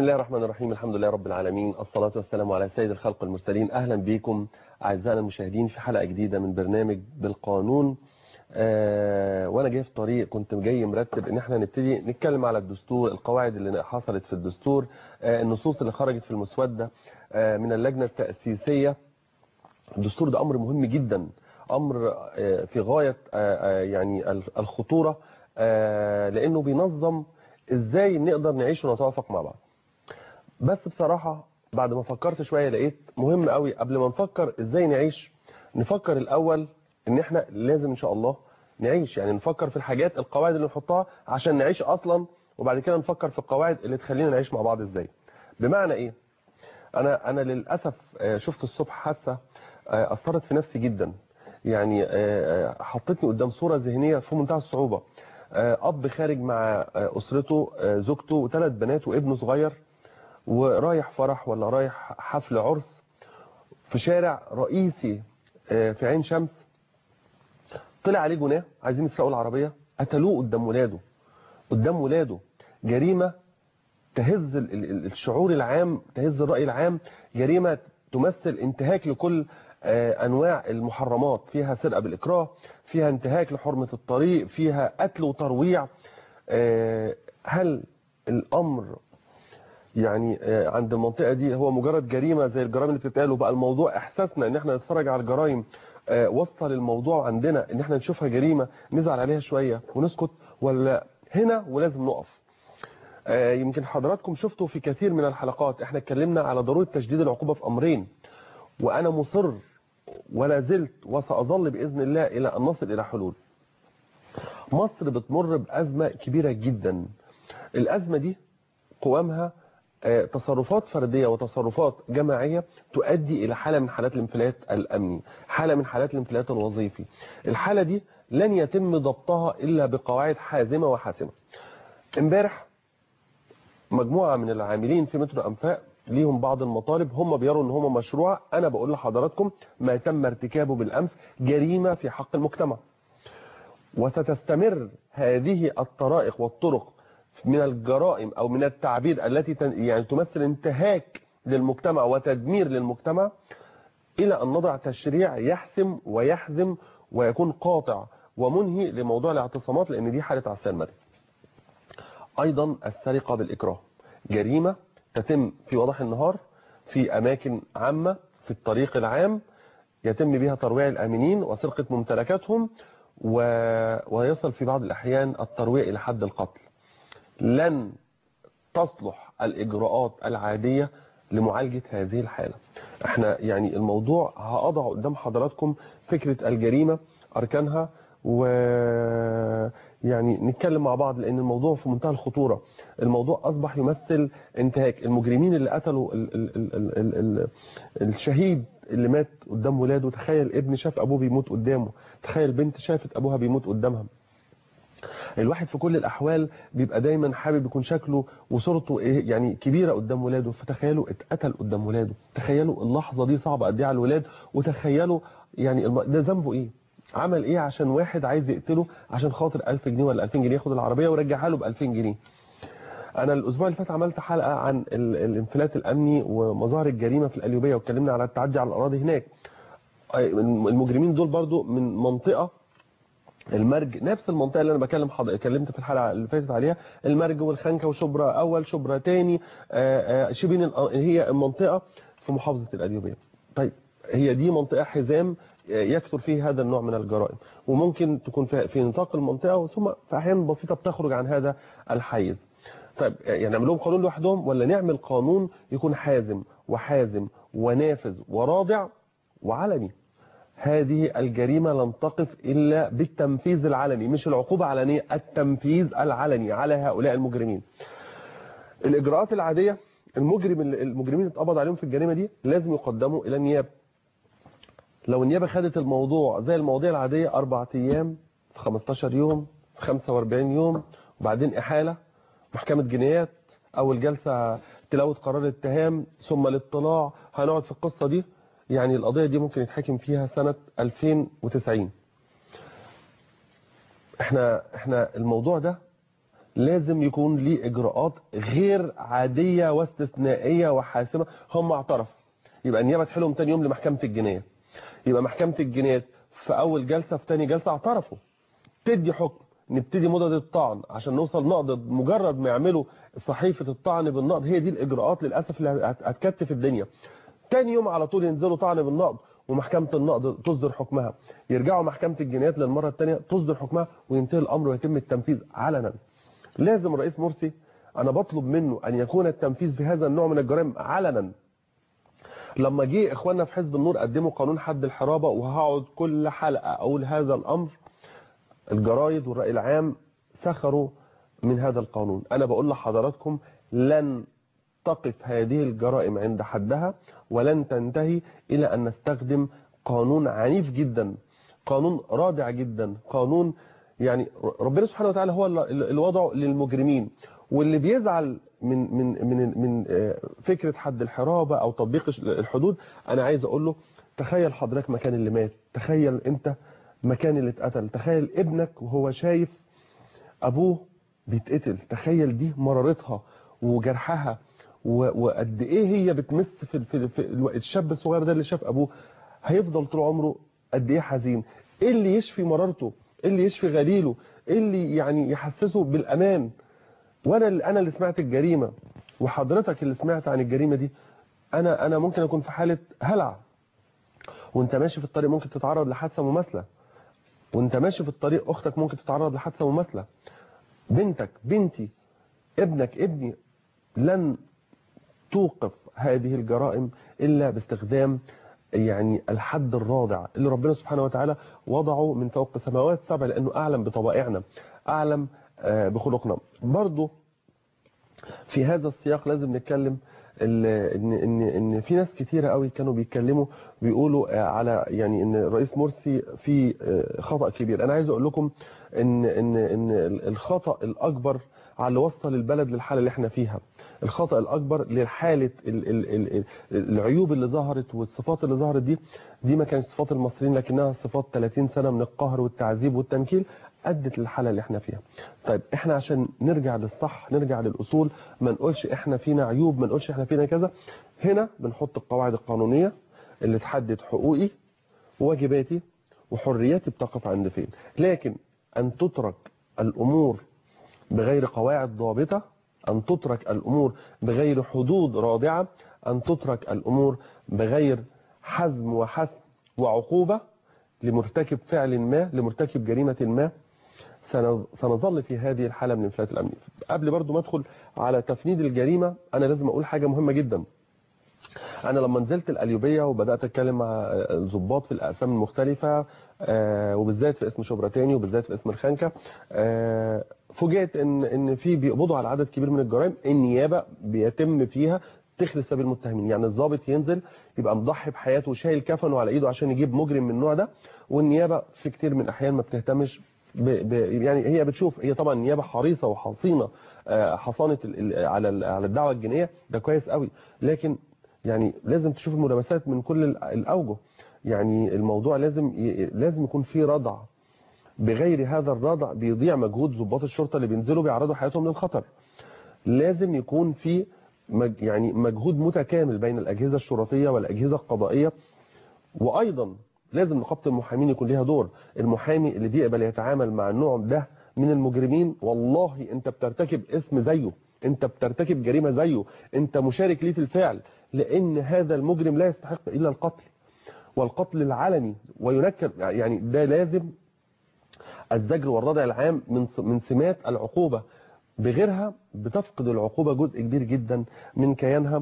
الله الرحمن الرحيم الحمد لله رب العالمين الصلاة والسلام على سيد الخلق المرسلين أهلا بكم أعزائنا المشاهدين في حلقة جديدة من برنامج بالقانون آه وانا جاي في طريق كنت جاي مرتب ان احنا نبتدي نتكلم على الدستور القواعد اللي حصلت في الدستور آه النصوص اللي خرجت في المسودة آه من اللجنة التأسيسية الدستور ده امر مهم جدا امر آه في غاية آه يعني الخطورة آه لانه بينظم ازاي نقدر نعيش ونتوافق مع بعض بس بصراحة بعد ما فكرت شوية لقيت مهم قوي قبل ما نفكر ازاي نعيش نفكر الاول ان احنا لازم ان شاء الله نعيش يعني نفكر في الحاجات القواعد اللي نحطها عشان نعيش اصلا وبعد كده نفكر في القواعد اللي تخلينا نعيش مع بعض ازاي بمعنى ايه انا انا للاسف شفت الصبح حادثه اثرت في نفسي جدا يعني حطتني قدام صوره ذهنيه في منتهى الصعوبه اب خارج مع اسرته زوجته وثلاث بنات وابنه صغير ورايح فرح ولا رايح حفل عرس في شارع رئيسي في عين شمس طلع عليه جناه عايزين يسرقوا العربيه قتلوه قدام ولاده قدام ولاده جريمه تهز الشعور العام تهز الراي العام جريمه تمثل انتهاك لكل انواع المحرمات فيها سرقه بالاكراه فيها انتهاك لحرمه الطريق فيها قتل وترويع هل الامر يعني عند المنطقه دي هو مجرد جريمه زي الجرائم اللي بتتقال وبقى الموضوع احساسنا ان احنا نتفرج على الجرائم وصل الموضوع عندنا ان احنا نشوفها جريمه نزعل عليها شويه ونسكت ولا هنا ولازم نقف يمكن حضراتكم شفتوا في كثير من الحلقات احنا اتكلمنا على ضروره تشديد العقوبه في امرين وانا مصر ولا زلت وساظل باذن الله الى ان نصل الى حلول مصر بتمر بازمه كبيره جدا الازمه دي قوامها تصرفات فردية وتصرفات جماعية تؤدي إلى حالة من حالات الانفلات الأمني حالة من حالات الانفلات الوظيفي الحالة دي لن يتم ضبطها إلا بقواعد حازمة وحاسمة امبارح مجموعة من العاملين في مترو أنفاق ليهم بعض المطالب هم بيروا ان هم مشروع انا بقول لحضراتكم ما تم ارتكابه بالامس جريمة في حق المجتمع وستستمر هذه الطرائق والطرق من الجرائم او من التعبير التي يعني تمثل انتهاك للمجتمع وتدمير للمجتمع الى ان نضع تشريع يحسم ويحزم ويكون قاطع ومنهي لموضوع الاعتصامات لان دي حالة عصيان مدني ايضا السرقة بالاكراه جريمة تتم في وضح النهار في اماكن عامة في الطريق العام يتم بها ترويع الامنين وسرقة ممتلكاتهم و... ويصل في بعض الاحيان الترويع الى حد القتل لن تصلح الإجراءات العادية لمعالجة هذه الحالة احنا يعني الموضوع هأضع قدام حضراتكم فكرة الجريمة أركانها و يعني نتكلم مع بعض لأن الموضوع في منتهى الخطورة الموضوع أصبح يمثل انتهاك المجرمين اللي قتلوا ال ال ال ال ال الشهيد اللي مات قدام ولاده تخيل ابن شاف أبوه بيموت قدامه تخيل بنت شافت أبوها بيموت قدامها الواحد في كل الأحوال بيبقى دايما حابب يكون شكله وصورته إيه يعني كبيرة قدام ولاده فتخيلوا اتقتل قدام ولاده تخيلوا اللحظة دي صعبة قد ايه على الولاد وتخيلوا يعني ده ذنبه ايه عمل ايه عشان واحد عايز يقتله عشان خاطر 1000 جنيه ولا 2000 جنيه ياخد العربية ويرجعها له ب 2000 جنيه انا الاسبوع اللي فات عملت حلقة عن الانفلات الامني ومظاهر الجريمة في القليوبية واتكلمنا على التعدي على الاراضي هناك المجرمين دول برضو من منطقة المرج نفس المنطقة اللي انا بكلم حضرتك كلمت في الحلقة اللي فاتت عليها المرج والخنكة وشبرا اول شبرا تاني شبين هي المنطقة في محافظة القليوبية طيب هي دي منطقة حزام يكثر فيه هذا النوع من الجرائم وممكن تكون في نطاق المنطقة ثم في احيان بسيطة بتخرج عن هذا الحيز طيب يعني نعمل لهم قانون لوحدهم ولا نعمل قانون يكون حازم وحازم ونافذ ورادع وعلني هذه الجريمة لن تقف إلا بالتنفيذ العلني مش العقوبة علنية التنفيذ العلني على هؤلاء المجرمين الإجراءات العادية المجرم المجرمين اللي اتقبض عليهم في الجريمة دي لازم يقدموا إلى النيابة لو النيابة خدت الموضوع زي المواضيع العادية أربع أيام في 15 يوم في 45 يوم وبعدين إحالة محكمة جنايات أول جلسة تلاوة قرار الاتهام ثم الاطلاع هنقعد في القصة دي يعني القضية دي ممكن يتحكم فيها سنة 2090 احنا احنا الموضوع ده لازم يكون ليه اجراءات غير عاديه واستثنائيه وحاسمه هم اعترفوا يبقى النيابه تحيلهم تاني يوم لمحكمه الجنايات يبقى محكمه الجنايات في اول جلسه في تاني جلسه اعترفوا تدي حكم نبتدي مدد الطعن عشان نوصل نقض مجرد ما يعملوا صحيفه الطعن بالنقض هي دي الاجراءات للاسف اللي هت- هتكتف الدنيا تاني يوم على طول ينزلوا طعن بالنقض ومحكمة النقض تصدر حكمها يرجعوا محكمة الجنايات للمرة الثانية تصدر حكمها وينتهي الأمر ويتم التنفيذ علنا لازم الرئيس مرسي أنا بطلب منه أن يكون التنفيذ في هذا النوع من الجرائم علنا لما جه إخواننا في حزب النور قدموا قانون حد الحرابة وهقعد كل حلقة أقول هذا الأمر الجرايد والرأي العام سخروا من هذا القانون أنا بقول لحضراتكم لن تقف هذه الجرائم عند حدها ولن تنتهي إلى أن نستخدم قانون عنيف جدا قانون رادع جدا قانون يعني ربنا سبحانه وتعالى هو اللي وضعه للمجرمين واللي بيزعل من من من من آه، فكره حد الحرابه او تطبيق الحدود انا عايز اقول له تخيل حضرتك مكان اللي مات تخيل انت مكان اللي اتقتل تخيل ابنك وهو شايف ابوه بيتقتل تخيل دي مرارتها وجرحها و- وقد ايه هي بتمس في, في, في الو- الشاب الصغير ده اللي شاف ابوه هيفضل طول عمره قد ايه حزين ايه اللي يشفي مرارته ايه اللي يشفي غليله ايه اللي يعني يحسسه بالامان وانا اللي انا اللي سمعت الجريمه وحضرتك اللي سمعت عن الجريمه دي انا انا ممكن اكون في حاله هلع وانت ماشي في الطريق ممكن تتعرض لحادثه مماثله وانت ماشي في الطريق اختك ممكن تتعرض لحادثه مماثله بنتك بنتي ابنك ابني لن توقف هذه الجرائم الا باستخدام يعني الحد الرادع اللي ربنا سبحانه وتعالى وضعه من فوق سماوات سبع لانه اعلم بطبائعنا اعلم آه، بخلقنا برضو في هذا السياق لازم نتكلم ال- ان ان ان في ناس كتيره قوي كانوا بيتكلموا بيقولوا آه، على يعني ان الرئيس مرسي في آه، خطا كبير انا عايز اقول لكم ان ان ان الخطا الاكبر على اللي وصل البلد للحاله اللي احنا فيها الخطا الاكبر لحاله ال- ال- ال- ال- العيوب اللي ظهرت والصفات اللي ظهرت دي دي ما كانتش صفات المصريين لكنها صفات 30 سنه من القهر والتعذيب والتنكيل ادت للحاله اللي احنا فيها طيب احنا عشان نرجع للصح نرجع للاصول ما نقولش احنا فينا عيوب ما نقولش احنا فينا كذا هنا بنحط القواعد القانونيه اللي تحدد حقوقي وواجباتي وحرياتي بتقف عند فين لكن ان تترك الامور بغير قواعد ضابطه ان تترك الامور بغير حدود رادعه ان تترك الامور بغير حزم وحسم وعقوبه لمرتكب فعل ما لمرتكب جريمه ما سن- سنظل في هذه الحالة من انفلات الأمن قبل برضو ما أدخل على تفنيد الجريمة أنا لازم أقول حاجة مهمة جدا أنا لما نزلت القليوبية وبدأت أتكلم مع الضباط في الأقسام المختلفة آه، وبالذات في اسم شبرتاني وبالذات في اسم الخنكة آه، فوجئت إن إن في بيقبضوا على عدد كبير من الجرائم النيابة بيتم فيها تخلص سبيل المتهمين يعني الضابط ينزل يبقى مضحي بحياته وشايل كفنه على ايده عشان يجيب مجرم من النوع ده والنيابه في كتير من الاحيان ما بتهتمش ب... ب... يعني هي بتشوف هي طبعا النيابه حريصه وحصينه آه، حصانه ال... ال- على ال- على الدعوه الجنائيه ده كويس قوي لكن يعني لازم تشوف الملابسات من كل ال- الاوجه يعني الموضوع لازم ي... لازم يكون فيه ردع بغير هذا الردع بيضيع مجهود ضباط الشرطه اللي بينزلوا بيعرضوا حياتهم للخطر لازم يكون في مج... يعني مجهود متكامل بين الاجهزه الشرطيه والاجهزه القضائيه وايضا لازم نقابه المحامين يكون ليها دور المحامي اللي بيقبل يتعامل مع النوع ده من المجرمين والله انت بترتكب اسم زيه انت بترتكب جريمه زيه انت مشارك ليه في الفعل لان هذا المجرم لا يستحق الا القتل والقتل العلني وينكر يعني ده لازم الزجر والردع العام من من سمات العقوبه بغيرها بتفقد العقوبه جزء كبير جدا من كيانها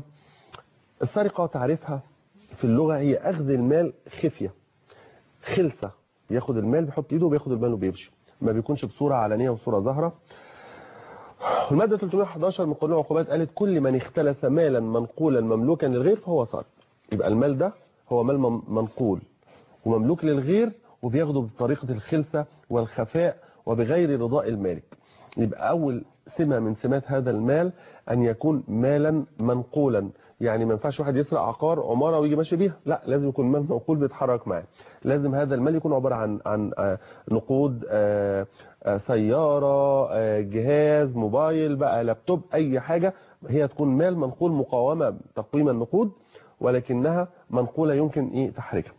السرقه تعريفها في اللغه هي اخذ المال خفيه خلسه بياخد المال بيحط ايده وبياخد المال وبيمشي ما بيكونش بصوره علنيه وصوره ظاهره الماده 311 من قانون العقوبات قالت كل من اختلس مالا منقولا مملوكا للغير فهو سارق يبقى المال ده هو مال مم- منقول ومملوك للغير وبياخده بطريقه الخلسه والخفاء وبغير رضاء المالك يبقى اول سمه من سمات هذا المال ان يكون مالا منقولا يعني ما ينفعش واحد يسرق عقار عماره ويجي ماشي بيها لا لازم يكون مال منقول بيتحرك معاه لازم هذا المال يكون عباره عن عن آه، نقود آه، آه، سياره آه، جهاز موبايل بقى لابتوب اي حاجه هي تكون مال منقول مقاومه تقويم النقود ولكنها منقوله يمكن ايه تحريكها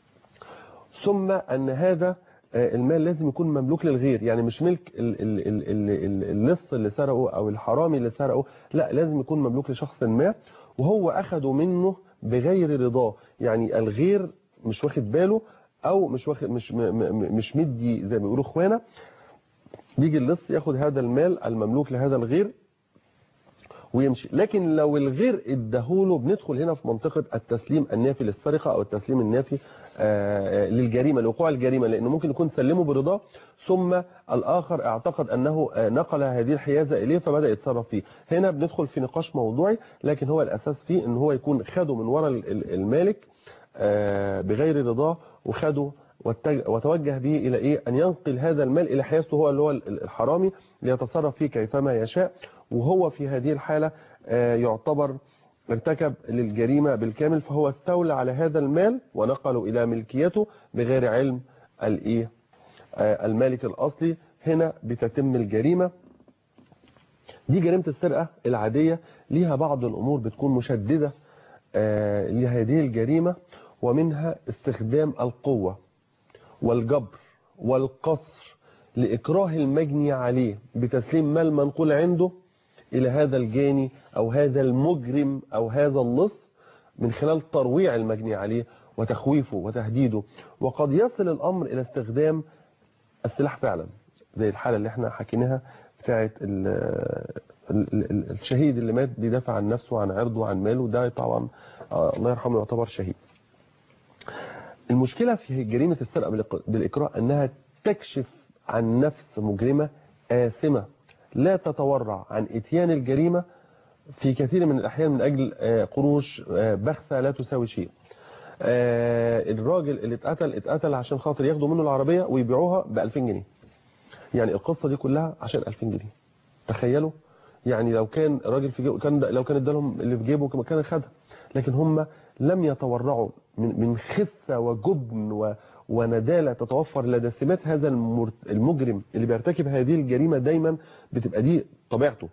ثم ان هذا آه، المال لازم يكون مملوك للغير يعني مش ملك ال- ال- ال- ال- ال- اللص اللي سرقه او الحرامي اللي سرقه لا لازم يكون مملوك لشخص ما وهو اخده منه بغير رضاه يعني الغير مش واخد باله او مش واخد مش م- م- مش مدي زي ما بيقولوا اخوانا بيجي اللص ياخد هذا المال المملوك لهذا الغير ويمشي لكن لو الغير اداهوله بندخل هنا في منطقة التسليم النافي للسرقة او التسليم النافي آه، آه، للجريمة لوقوع الجريمة لانه ممكن يكون سلمه برضاه ثم الاخر اعتقد انه آه، نقل هذه الحيازة اليه فبدأ يتصرف فيه هنا بندخل في نقاش موضوعي لكن هو الاساس فيه ان هو يكون خده من وراء ال- ال- المالك آه، بغير رضاه وخده واتج- وتوجه به الى ايه ان ينقل هذا المال الى حيازته هو اللي هو ال- الحرامي ليتصرف فيه كيفما يشاء وهو في هذه الحالة آه، يعتبر ارتكب للجريمة بالكامل فهو استولى على هذا المال ونقله إلى ملكيته بغير علم الايه آه، المالك الأصلي هنا بتتم الجريمة دي جريمة السرقة العادية ليها بعض الأمور بتكون مشددة آه، لهذه الجريمة ومنها استخدام القوة والجبر والقصر لإكراه المجني عليه بتسليم مال منقول عنده إلى هذا الجاني أو هذا المجرم أو هذا اللص من خلال ترويع المجني عليه وتخويفه وتهديده وقد يصل الأمر إلى استخدام السلاح فعلا زي الحالة اللي احنا حكيناها بتاعت ال ال ال الشهيد اللي مات بيدافع عن نفسه وعن عرضه وعن ماله ده طبعا آه، الله يرحمه يعتبر شهيد المشكلة في جريمة السرقة بالإق- بالإكراه أنها تكشف عن نفس مجرمة آثمة لا تتورع عن إتيان الجريمة في كثير من الأحيان من أجل آه، قروش آه، بخسة لا تساوي شيء آه، الراجل اللي اتقتل اتقتل عشان خاطر ياخدوا منه العربية ويبيعوها ب 2000 جنيه يعني القصة دي كلها عشان 2000 جنيه تخيلوا يعني لو كان راجل في جيبه كان لو كان ادالهم اللي في جيبه كان خدها لكن هم لم يتورعوا من من خسة وجبن و وندالة تتوفر لدى سمات هذا المر- المجرم اللي بيرتكب هذه الجريمة دايما بتبقى دي طبيعته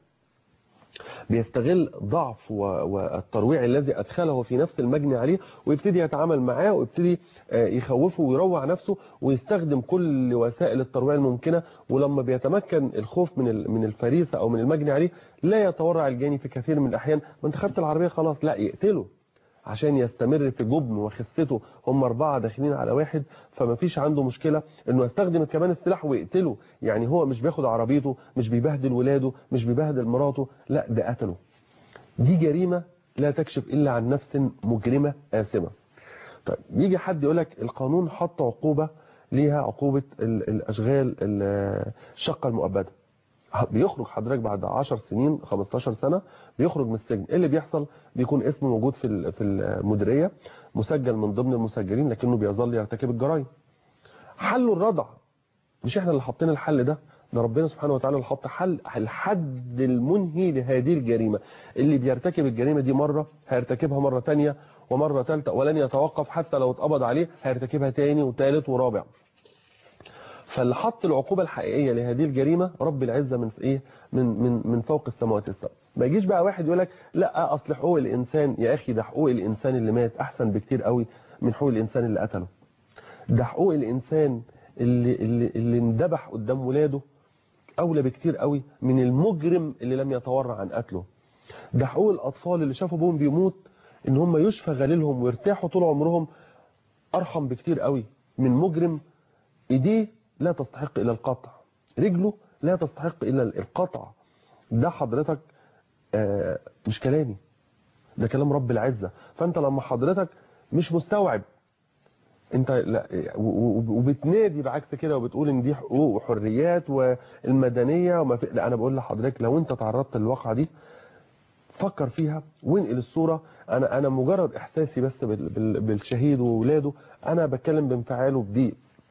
بيستغل ضعف و- والترويع الذي أدخله في نفس المجني عليه ويبتدي يتعامل معاه ويبتدي آه، يخوفه ويروع نفسه ويستخدم كل وسائل الترويع الممكنة ولما بيتمكن الخوف من ال- من الفريسة أو من المجني عليه لا يتورع الجاني في كثير من الأحيان ما انت خدت العربية خلاص لا يقتله عشان يستمر في جبن وخسته هم أربعة داخلين على واحد فما فيش عنده مشكلة انه يستخدم كمان السلاح ويقتله يعني هو مش بياخد عربيته مش بيبهدل ولاده مش بيبهدل مراته لا ده قتله دي جريمة لا تكشف إلا عن نفس مجرمة آثمة طيب يجي حد يقول لك القانون حط عقوبة ليها عقوبة ال- الأشغال ال- الشقة المؤبدة بيخرج حضرتك بعد 10 سنين 15 سنة بيخرج من السجن ايه اللي بيحصل بيكون اسمه موجود في ال- في المديرية مسجل من ضمن المسجلين لكنه بيظل يرتكب الجرائم حله الردع مش احنا اللي حاطين الحل ده ده ربنا سبحانه وتعالى اللي حط حل الحد المنهي لهذه الجريمة اللي بيرتكب الجريمة دي مرة هيرتكبها مرة تانية ومرة ثالثة ولن يتوقف حتى لو اتقبض عليه هيرتكبها تاني وثالث ورابع فاللي حط العقوبة الحقيقية لهذه الجريمة رب العزة من ايه من من من فوق السماوات السبع ما يجيش بقى واحد يقول لك لا اصل حقوق الانسان يا اخي ده حقوق الانسان اللي مات احسن بكتير قوي من حقوق الانسان اللي قتله ده حقوق الانسان اللي اللي اللي اندبح قدام ولاده اولى بكتير قوي من المجرم اللي لم يتورع عن قتله ده حقوق الاطفال اللي شافوا ابوهم بيموت ان هم يشفى غليلهم ويرتاحوا طول عمرهم ارحم بكتير قوي من مجرم ايديه لا تستحق الا القطع رجله لا تستحق الا القطع ده حضرتك آه، مش كلامي ده كلام رب العزة فانت لما حضرتك مش مستوعب انت لا و- و- وبتنادي بعكس كده وبتقول ان دي حقوق وحريات والمدنيه وما في لا انا بقول لحضرتك لو انت تعرضت للواقعه دي فكر فيها وانقل الصوره انا انا مجرد احساسي بس بال- بال- بالشهيد وولاده انا بتكلم بانفعاله بضيق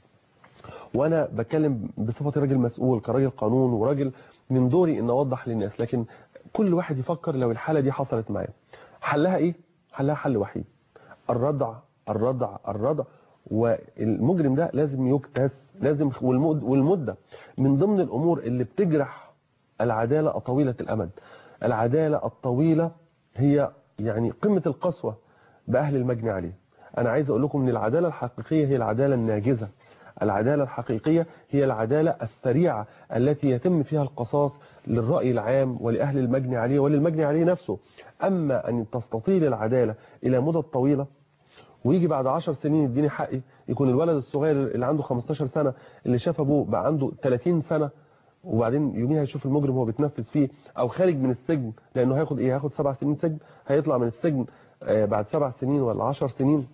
وانا بتكلم بصفتي راجل مسؤول كراجل قانون وراجل من دوري ان اوضح للناس لكن كل واحد يفكر لو الحاله دي حصلت معاه حلها ايه حلها حل وحيد الردع الردع الردع والمجرم ده لازم يكتس لازم والمد والمده من ضمن الامور اللي بتجرح العداله الطويله الامد العداله الطويله هي يعني قمه القسوه باهل المجني عليه انا عايز اقول لكم ان العداله الحقيقيه هي العداله الناجزه العداله الحقيقيه هي العداله السريعه التي يتم فيها القصاص للراي العام ولاهل المجني عليه وللمجني عليه نفسه اما ان تستطيل العداله الى مدة طويله ويجي بعد 10 سنين يديني حقي يكون الولد الصغير اللي عنده 15 سنة اللي شاف ابوه بقى عنده 30 سنة وبعدين يوميها يشوف المجرم وهو بيتنفذ فيه او خارج من السجن لانه هياخد ايه هياخد سبع سنين سجن هيطلع من السجن آه بعد سبع سنين ولا 10 سنين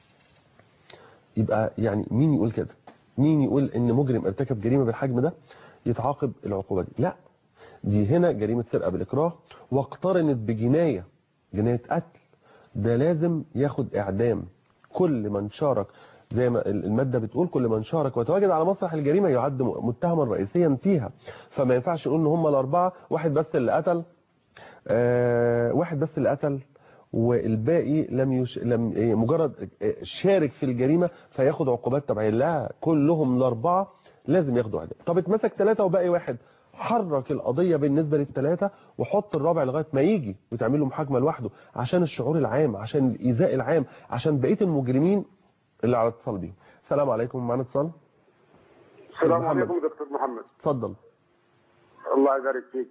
يبقى يعني مين يقول كده مين يقول ان مجرم ارتكب جريمة بالحجم ده يتعاقب العقوبة دي لا دي هنا جريمة سرقة بالإكراه واقترنت بجناية جناية قتل ده لازم ياخد إعدام كل من شارك زي ما المادة بتقول كل من شارك وتواجد على مسرح الجريمة يعد متهما رئيسيا فيها فما ينفعش نقول ان هم الأربعة واحد بس اللي قتل آه واحد بس اللي قتل والباقي لم يش... لم مجرد شارك في الجريمة فياخد عقوبات تبعية لا كلهم الأربعة لازم ياخدوا إعدام طب اتمسك ثلاثة وباقي واحد حرك القضية بالنسبة للثلاثة وحط الرابع لغاية ما يجي وتعمل له محاكمة لوحده عشان الشعور العام عشان الإيذاء العام عشان بقية المجرمين اللي على اتصال بيهم السلام عليكم معنا اتصال السلام عليكم دكتور محمد اتفضل الله يبارك فيك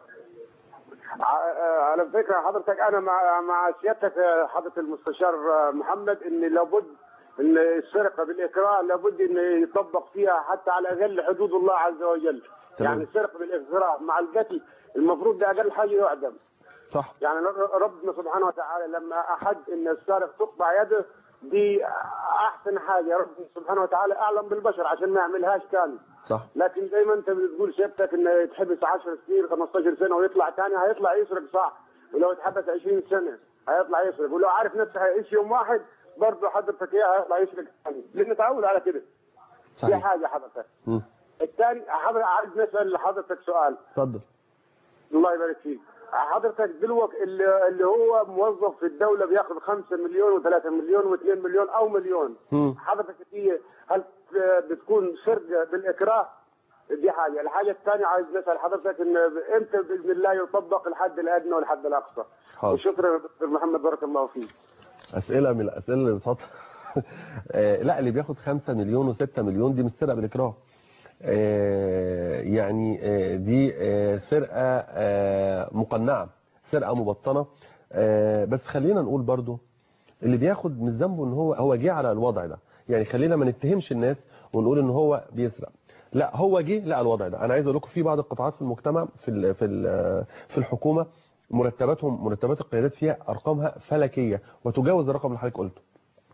على فكرة حضرتك أنا مع مع سيادتك حضرة المستشار محمد إن لابد ان السرقه بالاكراه لابد ان يطبق فيها حتى على اقل حدود الله عز وجل تمام. يعني السرقه بالاكراه مع القتل المفروض ده اقل حاجه يعدم صح يعني ربنا سبحانه وتعالى لما احد ان السارق تقطع يده دي احسن حاجه ربنا سبحانه وتعالى اعلم بالبشر عشان ما يعملهاش تاني صح لكن زي ما انت بتقول سيادتك انه يتحبس 10 سنين 15 سنه ويطلع تاني هيطلع يسرق صح ولو اتحبس 20 سنه هيطلع يسرق ولو عارف نفسه هيعيش يوم واحد برضه حضرتك اياه هيطلع يسرق ثاني لان تعود على كده دي صحيح حاجه حضرتك مم. الثاني حضرتك عايز نسال لحضرتك سؤال اتفضل الله يبارك فيك حضرتك دلوقتي اللي, اللي هو موظف في الدولة بياخذ 5 مليون و3 مليون و2 مليون أو مليون مم. حضرتك دي هل بتكون سرقة بالإكراه دي حاجة الحاجة الثانية عايز نسأل حضرتك إن إمتى بإذن الله يطبق الحد الأدنى والحد الأقصى حاضر وشكرا يا دكتور محمد بارك الله فيك أسئلة من الأسئلة اللي بتحط آه، لا اللي بياخد 5 مليون و6 مليون دي مش سرقة بالإكراه آه، يعني آه، دي آه، سرقة آه، مقنعة سرقة مبطنة آه، بس خلينا نقول برضو اللي بياخد مش ذنبه ان هو هو جه على الوضع ده يعني خلينا ما نتهمش الناس ونقول ان هو بيسرق لا هو جه لقى الوضع ده انا عايز اقول لكم في بعض القطاعات في المجتمع في ال في ال في الحكومه مرتباتهم مرتبات القيادات فيها ارقامها فلكيه وتجاوز الرقم اللي حضرتك قلته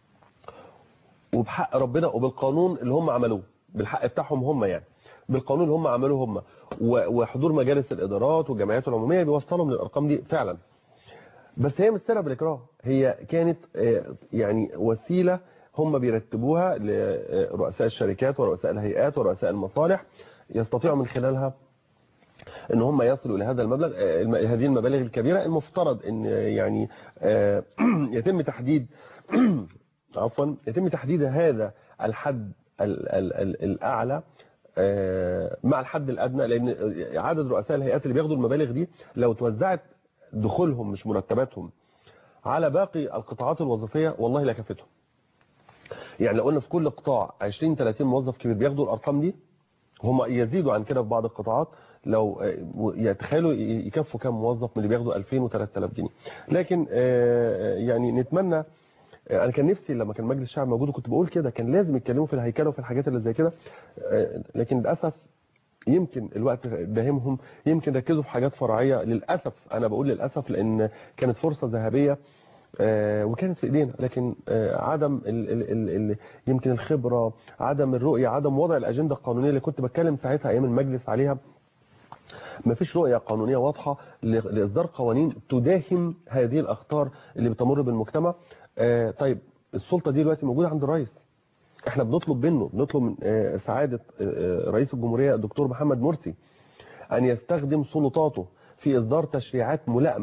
وبحق ربنا وبالقانون اللي هم عملوه بالحق بتاعهم هم يعني بالقانون اللي هم عملوه هم و- وحضور مجالس الادارات والجمعيات العموميه بيوصلهم للارقام دي فعلا بس هي مش سرقه بالاكراه هي كانت آه، يعني وسيله هم بيرتبوها لرؤساء الشركات ورؤساء الهيئات ورؤساء المصالح يستطيعوا من خلالها ان هم يصلوا الى هذا المبلغ آه، الم- هذه المبالغ الكبيره المفترض ان آه، يعني آه، يتم تحديد عفوا يتم تحديد هذا الحد ال ال ال الاعلى آه، مع الحد الادنى لان عدد رؤساء الهيئات اللي بياخدوا المبالغ دي لو توزعت دخولهم مش مرتباتهم على باقي القطاعات الوظيفيه والله لا كفتهم يعني لو قلنا في كل قطاع 20 30 موظف كبير بياخدوا الارقام دي هم يزيدوا عن كده في بعض القطاعات لو آه، يتخيلوا ي- يكفوا كام موظف من اللي بياخدوا 2000 و3000 جنيه لكن آه، يعني نتمنى آه، انا كان نفسي لما كان مجلس الشعب موجود وكنت بقول كده كان لازم يتكلموا في الهيكله وفي الحاجات اللي زي كده آه، لكن للاسف يمكن الوقت داهمهم يمكن ركزوا في حاجات فرعيه للاسف انا بقول للاسف لان كانت فرصه ذهبيه آه، وكانت في ايدينا لكن آه، عدم ال ال ال ال يمكن الخبره عدم الرؤيه عدم وضع الاجنده القانونيه اللي كنت بتكلم ساعتها ايام المجلس عليها ما فيش رؤيه قانونيه واضحه ل- لاصدار قوانين تداهم هذه الاخطار اللي بتمر بالمجتمع آه، طيب السلطه دي دلوقتي موجوده عند الرئيس احنا بنطلب منه بنطلب من آه، سعاده آه، آه، رئيس الجمهوريه الدكتور محمد مرسي ان يستخدم سلطاته في اصدار تشريعات ملائمه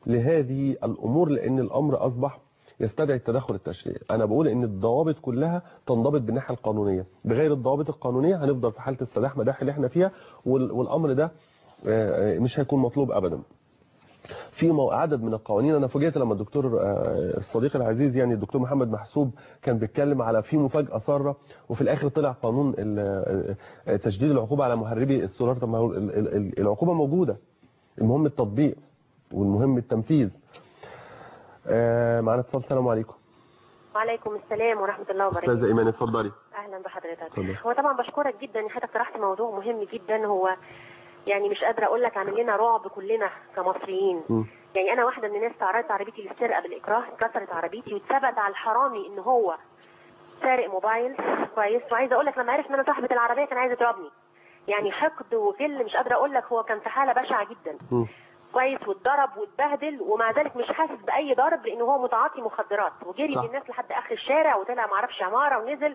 لهذه الامور لان الامر اصبح يستدعي التدخل التشريعي انا بقول ان الضوابط كلها تنضبط بالناحيه القانونيه بغير الضوابط القانونيه هنفضل في حاله السداح مداح اللي احنا فيها وال- والامر ده آه، آه، مش هيكون مطلوب ابدا في مو- عدد من القوانين انا فوجئت لما الدكتور آه، الصديق العزيز يعني الدكتور محمد محسوب كان بيتكلم على في مفاجاه ساره وفي الاخر طلع قانون ال- آه، تشديد العقوبه على مهربي السولار طب ما هو ال- ال- ال- العقوبه موجوده المهم التطبيق والمهم التنفيذ آه، معانا اتصال السلام عليكم وعليكم السلام ورحمة الله وبركاته استاذه ايمان اتفضلي أهلا بحضرتك اتفضل. هو طبعا بشكرك جدا إن حضرتك طرحت موضوع مهم جدا هو يعني مش قادرة أقول لك عامل لنا رعب كلنا كمصريين مم. يعني أنا واحدة من الناس تعرضت عربيتي للسرقة بالإكراه اتكسرت عربيتي واتثبت على الحرامي إن هو سارق موبايل كويس وعايزة أقول لك لما عرف إن أنا صاحبة العربية كان عايز يضربني يعني حقد وغل مش قادرة أقول لك هو كان في حالة بشعة جدا مم. كويس واتضرب واتبهدل ومع ذلك مش حاسس باي ضرب لانه هو متعاطي مخدرات وجري صح. بالناس لحد اخر الشارع وطلع ما اعرفش عماره ونزل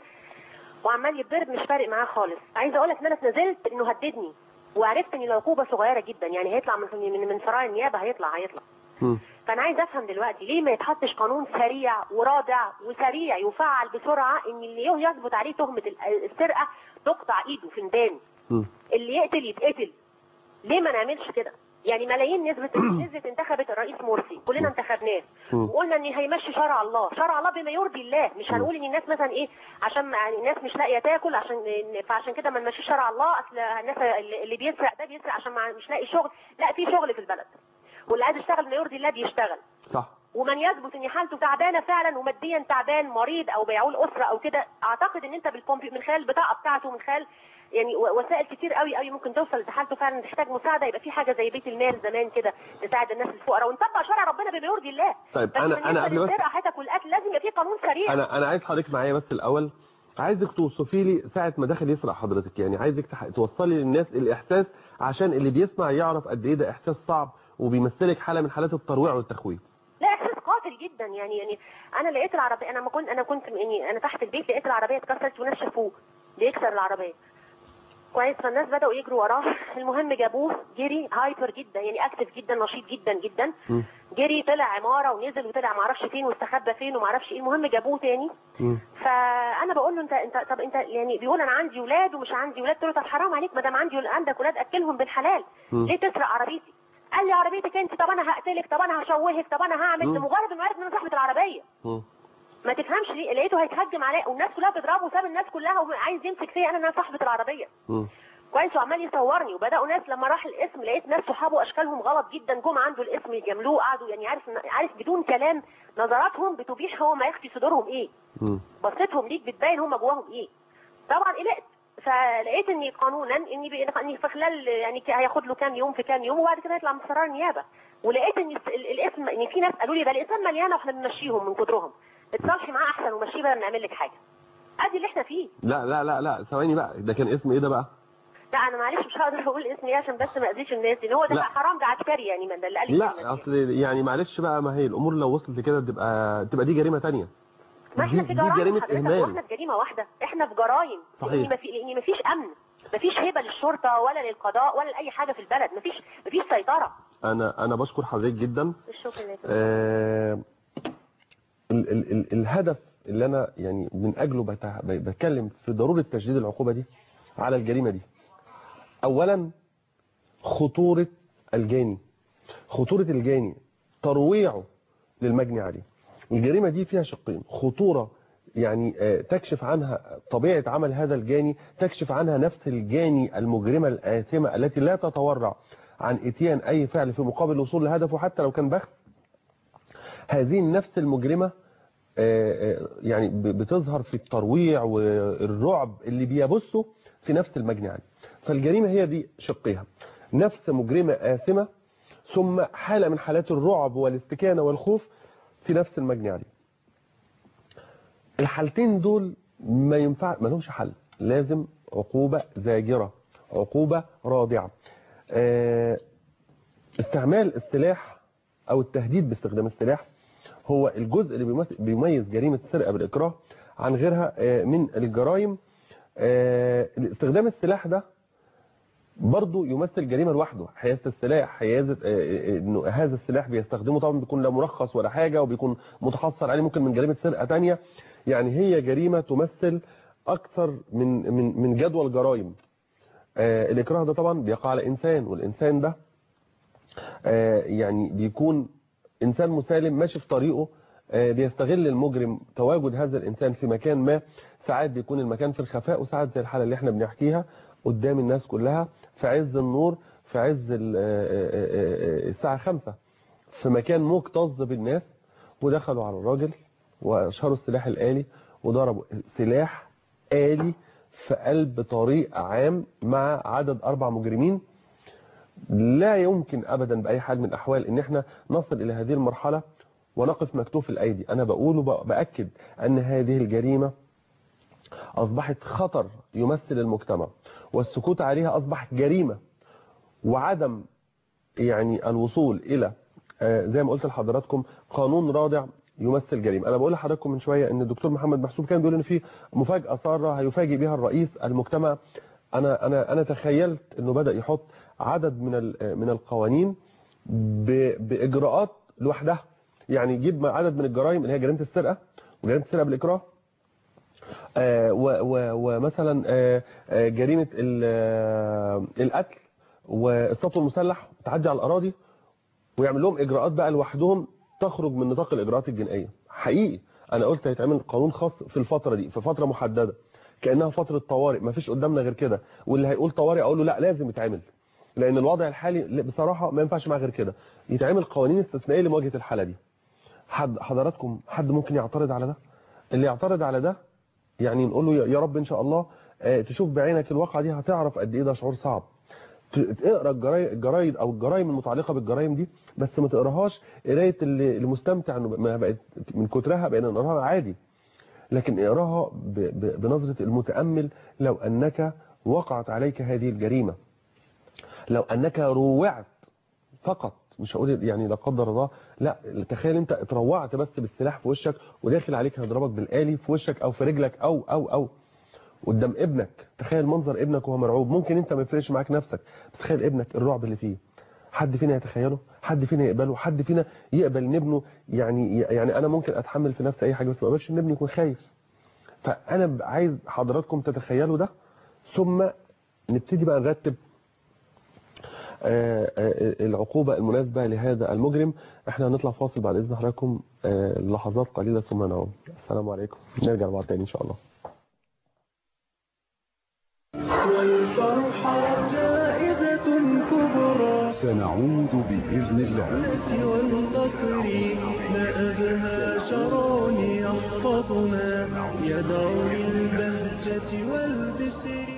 وعمال يتضرب مش فارق معاه خالص عايزه اقول لك ان انا اتنزلت انه هددني وعرفت ان العقوبه صغيره جدا يعني هيطلع من من, من سرايا النيابه هيطلع هيطلع مم. فانا عايز افهم دلوقتي ليه ما يتحطش قانون سريع ورادع وسريع يفعل بسرعه ان اللي يثبت عليه تهمه ال- السرقه تقطع ايده في ميدان مم. اللي يقتل يتقتل ليه ما نعملش كده يعني ملايين نسبة نسبة انتخبت الرئيس مرسي كلنا انتخبناه مم. وقلنا ان هيمشي شرع الله شرع الله بما يرضي الله مش هنقول ان الناس مثلا ايه عشان ما- يعني الناس مش لاقيه تاكل عشان فعشان كده ما نمشيش شرع الله اصل الناس اللي اللي بيسرق ده بيسرق عشان ما- مش لاقي شغل لا في شغل في البلد واللي عايز يشتغل بما يرضي الله بيشتغل صح ومن يثبت ان حالته تعبانه فعلا وماديا تعبان مريض او بيعول اسره او كده اعتقد ان انت بالكمبي من خلال البطاقه بتاعته من خلال يعني و- وسائل كتير قوي قوي ممكن توصل لحالته فعلا تحتاج مساعده يبقى في حاجه زي بيت المال زمان كده تساعد الناس الفقراء ونطبق شرع ربنا بما يرضي الله طيب، بس أنا- بالنسبة أنا قبل بس- للسرقه حياتك والقتل لازم يبقى في قانون سريع انا انا عايز حضرتك معايا بس الاول عايزك توصفي لي ساعه ما داخل يسرق حضرتك يعني عايزك تح- توصلي للناس الاحساس عشان اللي بيسمع يعرف قد ايه ده احساس صعب وبيمثلك حاله من حالات الترويع والتخويف لا احساس قاتل جدا يعني يعني انا لقيت العربيه انا ما كنت انا كنت يعني انا تحت البيت لقيت العربيه اتكسرت وناس شافوه بيكسر العربيه كويس فالناس بداوا يجروا وراه المهم جابوه جري هايبر جدا يعني اكتف جدا نشيط جدا جدا مم. جري طلع عماره ونزل وطلع ما اعرفش فين واستخبى فين وما اعرفش ايه المهم جابوه تاني مم. فانا بقول له انت انت طب انت يعني بيقول انا عندي ولاد ومش عندي ولاد قلت له طب حرام عليك ما دام عندي ول- عندك ولاد اكلهم بالحلال مم. ليه تسرق عربيتي قال لي عربيتك انت طب انا هقتلك طب انا هشوهك طب انا هعمل مم. لمجرد انه عارف ان انا صاحبه العربيه مم. ما تفهمش ليه لقيته هيتهجم عليا والناس كلها بتضربه وساب الناس كلها وعايز يمسك فيا انا انا صاحبه العربيه مم. كويس وعمال يصورني وبداوا ناس لما راح الاسم لقيت ناس صحابه اشكالهم غلط جدا جم عنده الاسم يجاملوه قعدوا يعني عارف عارف بدون كلام نظراتهم بتبيح هو ما يخفي صدورهم ايه مم. بصيتهم ليك بتبين هم جواهم ايه طبعا قلقت فلقيت اني قانونا اني بي- اني في خلال يعني ك- هياخد له كام يوم في كام يوم وبعد كده يطلع من قرار النيابه ولقيت ان الس- ال- الاسم ان في ناس قالوا لي ده الاسم مليانه واحنا بنمشيهم من كترهم اتصالحي معاه احسن ومشيه بدل ما نعمل لك حاجه ادي اللي احنا فيه لا لا لا لا ثواني بقى ده كان اسم ايه ده بقى لا انا معلش مش هقدر اقول اسمي إيه عشان بس ما اذيش الناس ان هو ده لا. حرام ده عسكري يعني ما ده اللي قال لي كلمة لا دي. اصل يعني معلش بقى ما هي الامور لو وصلت لكده تبقى تبقى دي جريمه تانية ما احنا دي- في دي جرائم جريمة حضرتك إهمال. واحنا في جريمه واحده احنا في جرائم صحيح. لان ما في لان ما فيش امن ما فيش هيبه للشرطه ولا للقضاء ولا لاي حاجه في البلد ما فيش ما فيش سيطره انا انا بشكر حضرتك جدا الشكر لله آه ال ال ال الهدف اللي انا يعني من اجله بتع- بتكلم في ضروره تشديد العقوبه دي على الجريمه دي اولا خطوره الجاني خطوره الجاني ترويعه للمجني عليه الجريمه دي فيها شقين خطوره يعني آه، تكشف عنها طبيعه عمل هذا الجاني تكشف عنها نفس الجاني المجرمه الآثمه التي لا تتورع عن اتيان اي فعل في مقابل الوصول لهدفه حتى لو كان بخس هذه النفس المجرمة آه، آه، يعني ب- بتظهر في الترويع والرعب اللي بيبثه في نفس المجني عليه فالجريمة هي دي شقيها نفس مجرمة آثمة ثم حالة من حالات الرعب والاستكانة والخوف في نفس المجني عليه الحالتين دول ما ينفع ما لهمش حل لازم عقوبة زاجرة عقوبة رادعة آه، استعمال السلاح او التهديد باستخدام السلاح هو الجزء اللي بيمث- بيميز جريمة السرقة بالإكراه عن غيرها آه، من الجرائم آه، استخدام السلاح ده برضه يمثل جريمه لوحده حيازه السلاح حيازه آه، آه، انه هذا السلاح بيستخدمه طبعا بيكون لا مرخص ولا حاجه وبيكون متحصل عليه ممكن من جريمه سرقه تانية يعني هي جريمه تمثل اكثر من من من جدول جرائم آه، الاكراه ده طبعا بيقع على انسان والانسان ده آه، يعني بيكون انسان مسالم ماشي في طريقه آه، بيستغل المجرم تواجد هذا الانسان في مكان ما ساعات بيكون المكان في الخفاء وساعات زي الحاله اللي احنا بنحكيها قدام الناس كلها في عز النور في عز ال- آه، آه، آه، الساعه 5 في مكان مكتظ بالناس ودخلوا على الراجل واشهروا السلاح الآلي وضربوا سلاح آلي في قلب طريق عام مع عدد أربع مجرمين لا يمكن أبدا بأي حال من الأحوال إن احنا نصل إلى هذه المرحلة ونقف مكتوف الأيدي أنا بقول وبأكد أن هذه الجريمة أصبحت خطر يمثل المجتمع والسكوت عليها أصبح جريمة وعدم يعني الوصول إلى آه، زي ما قلت لحضراتكم قانون رادع يمثل جريمة أنا بقول لحضراتكم من شوية أن الدكتور محمد محسوب كان بيقول أن في مفاجأة سارة هيفاجئ بها الرئيس المجتمع أنا أنا أنا تخيلت أنه بدأ يحط عدد من ال- من القوانين ب- بإجراءات لوحدها يعني يجيب عدد من الجرائم اللي هي جريمة السرقة وجريمة السرقة بالإكراه آه، و- و- ومثلا آه، آه، جريمة ال- آه، القتل والسطو المسلح تعدي على الأراضي ويعمل لهم إجراءات بقى لوحدهم تخرج من نطاق الإجراءات الجنائية حقيقي أنا قلت هيتعمل قانون خاص في الفترة دي في فترة محددة كأنها فترة طوارئ ما فيش قدامنا غير كده واللي هيقول طوارئ أقول له لا لازم يتعمل لأن الوضع الحالي بصراحة ما ينفعش معاه غير كده يتعمل قوانين استثنائية لمواجهة الحالة دي حد حضراتكم حد ممكن يعترض على ده اللي يعترض على ده يعني نقول له يا- يا رب ان شاء الله آه، تشوف بعينك الواقعه دي هتعرف قد ايه ده شعور صعب ت- تقرا الجراي- الجرايد او الجرائم المتعلقه بالجرائم دي بس ما تقراهاش قرايه اللي المستمتع انه ما بقت من كترها بقينا نقراها عادي لكن اقراها ب- ب- بنظره المتامل لو انك وقعت عليك هذه الجريمه لو انك روعت فقط مش هقول يعني لا قدر الله لا تخيل انت اتروعت بس بالسلاح في وشك وداخل عليك هيضربك بالآلي في وشك او في رجلك او او او قدام ابنك تخيل منظر ابنك وهو مرعوب ممكن انت ما يفرقش معاك نفسك تخيل ابنك الرعب اللي فيه حد فينا يتخيله حد فينا يقبله حد فينا يقبل ان ابنه يعني يعني انا ممكن اتحمل في نفسي اي حاجه بس ما اقبلش ان ابني يكون خايف فانا عايز حضراتكم تتخيلوا ده ثم نبتدي بقى نرتب آه، آه، العقوبة المناسبة لهذا المجرم احنا هنطلع فاصل بعد اذن حضراتكم آه، لحظات قليلة ثم نعود السلام عليكم نرجع بعد تاني ان شاء الله والفرحة زائدة كبرى سنعود بإذن الله والفقر ما أبهى شرون يحفظنا يدعو للبهجة والبسر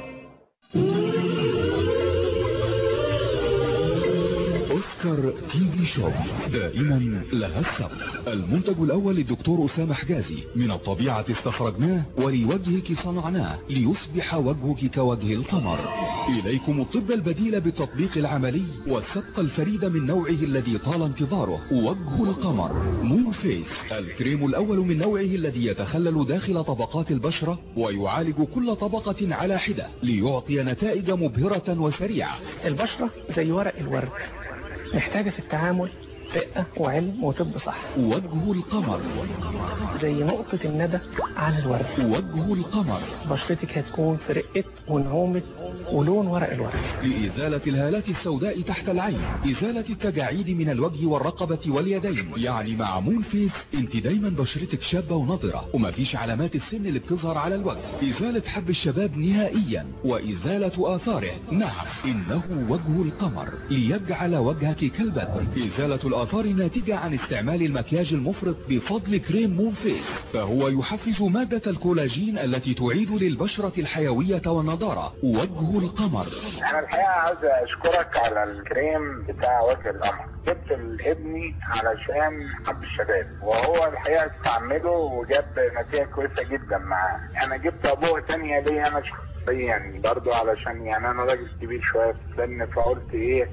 أوسكار تي في شوب دائما لها السبق المنتج الأول للدكتور أسامة حجازي من الطبيعة استخرجناه ولوجهك صنعناه ليصبح وجهك كوجه القمر إليكم الطب البديل بالتطبيق العملي والسبق الفريد من نوعه الذي طال انتظاره وجه القمر مون فيس الكريم الأول من نوعه الذي يتخلل داخل طبقات البشرة ويعالج كل طبقة على حدة ليعطي نتائج مبهرة وسريعة البشرة زي ورق الورد محتاجة في التعامل رقة وعلم وطب صح وجه القمر زي نقطة الندى على الورد وجه القمر بشرتك هتكون في رقة ونعومة ولون ورق الورد لإزالة الهالات السوداء تحت العين إزالة التجاعيد من الوجه والرقبة واليدين يعني مع مون فيس انت دايما بشرتك شابة ونضرة ومفيش علامات السن اللي بتظهر على الوجه إزالة حب الشباب نهائيا وإزالة آثاره نعم إنه وجه القمر ليجعل وجهك كالبدر إزالة الآثار الناتجة عن استعمال المكياج المفرط بفضل كريم مون فيس فهو يحفز مادة الكولاجين التي تعيد للبشرة الحيوية والنضارة وجه القمر انا الحقيقه عاوز اشكرك على الكريم بتاع وجه القمر جبت لابني علشان حب الشباب وهو الحقيقه استعمله وجاب نتيجه كويسه جدا معاه انا جبت ابوه تانية ليه انا شخصيا برضو علشان يعني انا راجل كبير شويه في السن فقلت ايه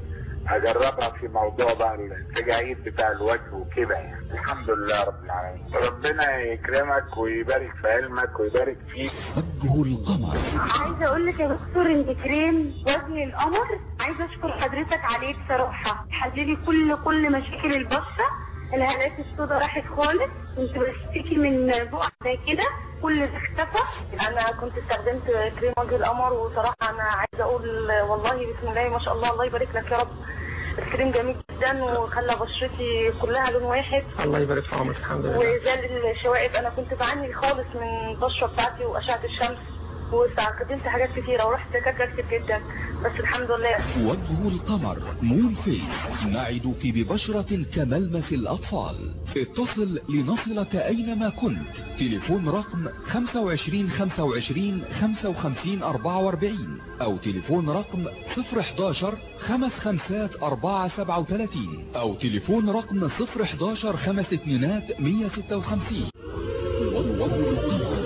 اجربها في موضوع بقى التجاعيد بتاع الوجه وكده يعني الحمد لله رب العالمين ربنا يكرمك ويبارك في علمك ويبارك فيك وجه القمر عايزه اقول لك يا دكتور انت كريم وجه القمر عايزه اشكر حضرتك عليه بصراحه حللي كل كل مشاكل البشره الهالات السوداء راحت خالص كنت بشتكي من بقع زي كده كل ده اختفى انا كنت استخدمت كريم وجه القمر وصراحه انا عايزه اقول والله بسم الله ما شاء الله الله يبارك لك يا رب الكريم جميل جدا وخلى بشرتي كلها لون واحد الله يبارك في عمرك الحمد لله وزال الشوائب انا كنت بعاني خالص من البشره بتاعتي واشعه الشمس واستخدمت حاجات كتيره ورحت دكاتره كتير جدا بس الحمد لله وجه القمر مون فيس نعدك ببشرة كملمس الأطفال اتصل لنصلك أينما كنت تليفون رقم 25 25 55 44 أو تليفون رقم 011 خمس خمسات 4 37 أو تليفون رقم 011 خمس اتنينات 156 وجه القمر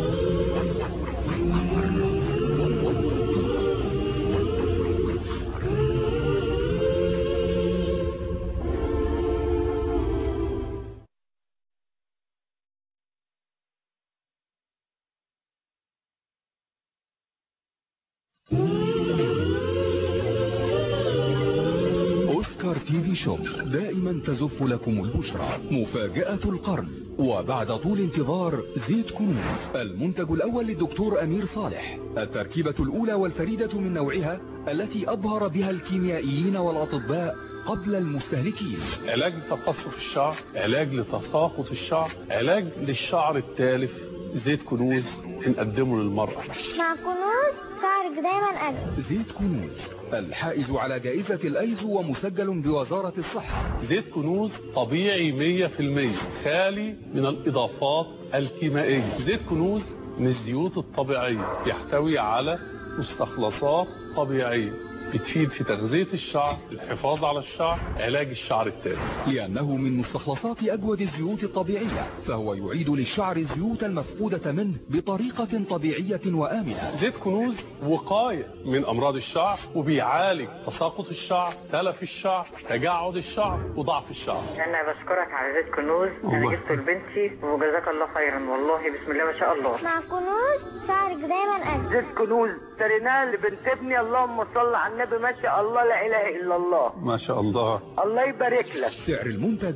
أوسكار تي في شوب دائما تزف لكم البشرى مفاجأة القرن وبعد طول انتظار زيت كنوز المنتج الأول للدكتور أمير صالح التركيبة الأولى والفريدة من نوعها التي أبهر بها الكيميائيين والأطباء قبل المستهلكين علاج لتقصف الشعر علاج لتساقط الشعر علاج للشعر التالف زيت كنوز بنقدمه للمرأة مع كنوز شعرك دايما أجمل زيت كنوز الحائز على جائزة الأيزو ومسجل بوزارة الصحة زيت كنوز طبيعي 100% خالي من الإضافات الكيميائية زيت كنوز من الزيوت الطبيعية يحتوي على مستخلصات طبيعية بتفيد في تغذية الشعر الحفاظ على الشعر علاج الشعر التالف لأنه من مستخلصات أجود الزيوت الطبيعية فهو يعيد للشعر الزيوت المفقودة منه بطريقة طبيعية وآمنة زيت كنوز وقاية من أمراض الشعر وبيعالج تساقط الشعر تلف الشعر تجعد الشعر وضعف الشعر انا بشكرك على زيت كنوز انا الله. جبته لبنتي وجزاك الله خيرا والله بسم الله ما شاء الله مع كنوز شعرك دايما أجمل زيت كنوز اشتريناه لبنت ابني اللهم صل على النبي ما شاء الله لا اله الا الله ما شاء الله الله يبارك لك سعر المنتج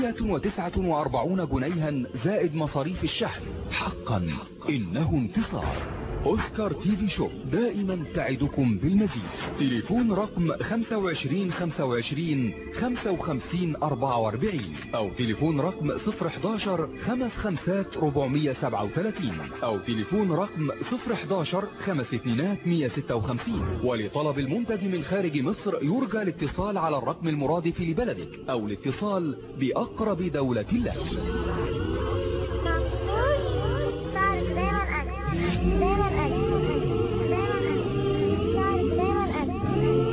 149 جنيها زائد مصاريف الشحن حقا إنه انتصار أوسكار تي في شوب دائما تعدكم بالمزيد تليفون رقم 25 25 55 44 أو تليفون رقم 011 خمس خمسات 437 أو تليفون رقم 011 خمس اتنينات 156 ولطلب المنتج من خارج مصر يرجى الاتصال على الرقم المرادف لبلدك أو الاتصال بأقرب دولة لك مع كنوز شعرك دايما أجمل دايما أجمل دايما أجمل شعرك دايما أجمل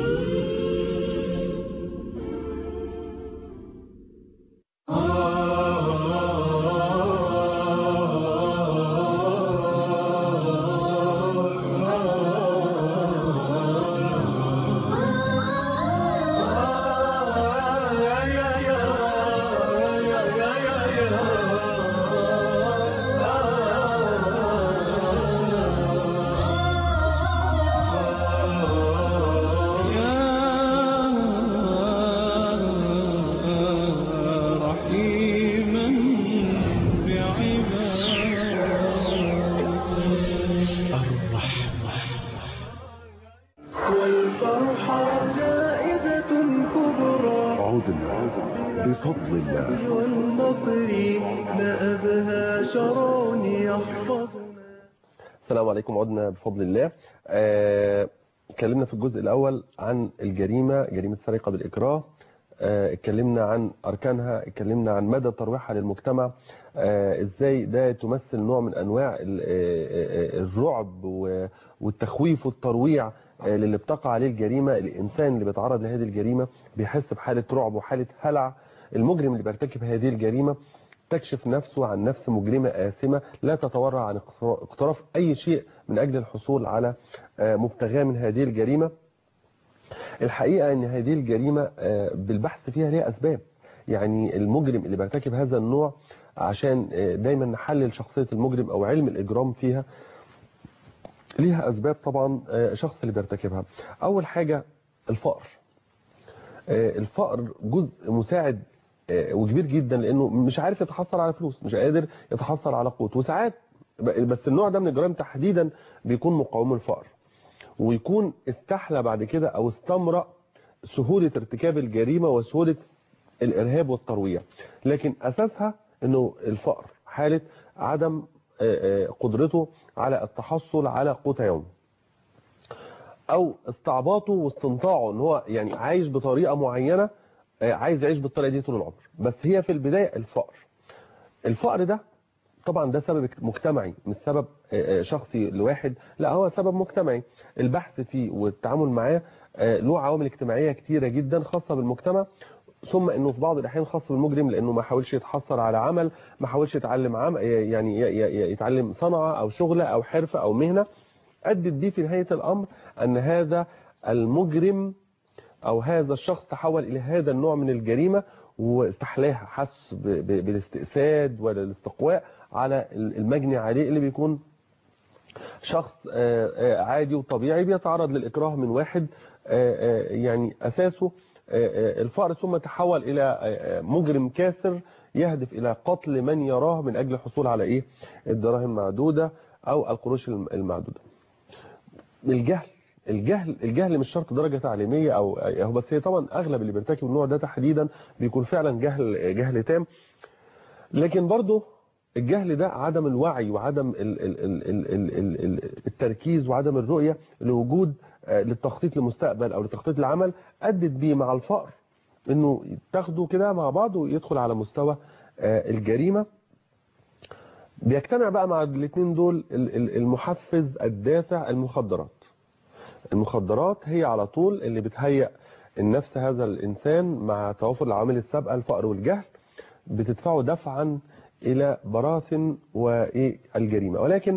رحيما والفرحة زائدة كبرى عدنا بفضل الله والمطر ما أبهى شرون يحفظنا السلام عليكم عدنا بفضل الله آه، اتكلمنا في الجزء الأول عن الجريمة جريمة سرقة بالإكراه آه، اتكلمنا عن أركانها اتكلمنا عن مدى ترويعها للمجتمع آه، ازاي ده تمثل نوع من أنواع ال- آه، آه، الرعب و- والتخويف والترويع آه، للي بتقع عليه الجريمة الإنسان اللي بيتعرض لهذه الجريمة بيحس بحالة رعب وحالة هلع المجرم اللي بيرتكب هذه الجريمة تكشف نفسه عن نفس مجرمة آثمة لا تتورع عن اقتراف أي شيء من أجل الحصول على آه، مبتغاه من هذه الجريمة الحقيقة ان هذه الجريمة آه، بالبحث فيها ليها اسباب يعني المجرم اللي بيرتكب هذا النوع عشان آه، دايما نحلل شخصية المجرم او علم الاجرام فيها ليها اسباب طبعا آه، الشخص اللي بيرتكبها اول حاجة الفقر آه، الفقر جزء مساعد آه، وكبير جدا لانه مش عارف يتحصل على فلوس مش قادر يتحصل على قوت وساعات ب- بس النوع ده من الجرائم تحديدا بيكون مقاوم الفقر ويكون استحلى بعد كده او استمرأ سهولة ارتكاب الجريمة وسهولة الارهاب والترويع لكن اساسها انه الفقر حالة عدم آه، آه، قدرته على التحصل على قوت يوم او استعباطه واستنطاعه ان هو يعني عايش بطريقة معينة آه، عايز يعيش بالطريقة دي طول العمر بس هي في البداية الفقر الفقر ده طبعا ده سبب مجتمعي مش سبب آه، آه، شخصي لواحد لا هو سبب مجتمعي البحث فيه والتعامل معاه آه، له عوامل اجتماعية كتيرة جدا خاصة بالمجتمع ثم انه في بعض الاحيان خاص بالمجرم لانه ما حاولش يتحصل على عمل ما حاولش يتعلم عم يعني ي- ي- يتعلم صنعة او شغلة او حرفة او مهنة ادت بيه في نهاية الامر ان هذا المجرم او هذا الشخص تحول الى هذا النوع من الجريمة واستحلاها حس ب- ب- بالاستئساد والاستقواء على المجني عليه اللي بيكون شخص آه، آه، عادي وطبيعي بيتعرض للإكراه من واحد آه، آه، يعني أساسه آه، آه، الفقر ثم تحول إلى آه، آه، مجرم كاسر يهدف إلى قتل من يراه من أجل الحصول على إيه الدراهم معدودة أو القروش الم- المعدودة الجهل الجهل الجهل مش شرط درجة تعليمية أو أو بس هي طبعا أغلب اللي بيرتكب النوع ده تحديدا بيكون فعلا جهل جهل تام لكن برضه الجهل ده عدم الوعي وعدم ال ال ال ال ال ال ال التركيز وعدم الرؤية لوجود آه، للتخطيط لمستقبل او لتخطيط العمل ادت بيه مع الفقر انه تاخده كده مع بعض ويدخل على مستوى آه، الجريمة بيجتمع بقى مع الاثنين دول ال- ال- المحفز الدافع المخدرات المخدرات هي على طول اللي بتهيئ النفس هذا الإنسان مع توافر العوامل السابقة الفقر والجهل بتدفعه دفعا إلى براثن والجريمة ولكن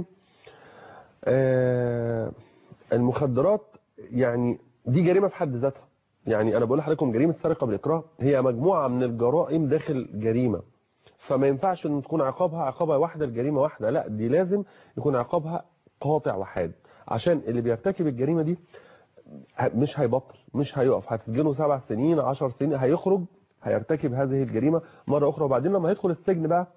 آه، المخدرات يعني دي جريمة في حد ذاتها يعني أنا بقول لحضراتكم جريمة سرقة بالإكراه هي مجموعة من الجرائم داخل جريمة فما ينفعش ان تكون عقابها عقابها واحدة الجريمة واحدة لا دي لازم يكون عقابها قاطع وحاد عشان اللي بيرتكب الجريمة دي مش هيبطل مش هيقف هتسجنه سبع سنين عشر سنين هيخرج هيرتكب هذه الجريمة مرة أخرى وبعدين لما هيدخل السجن بقى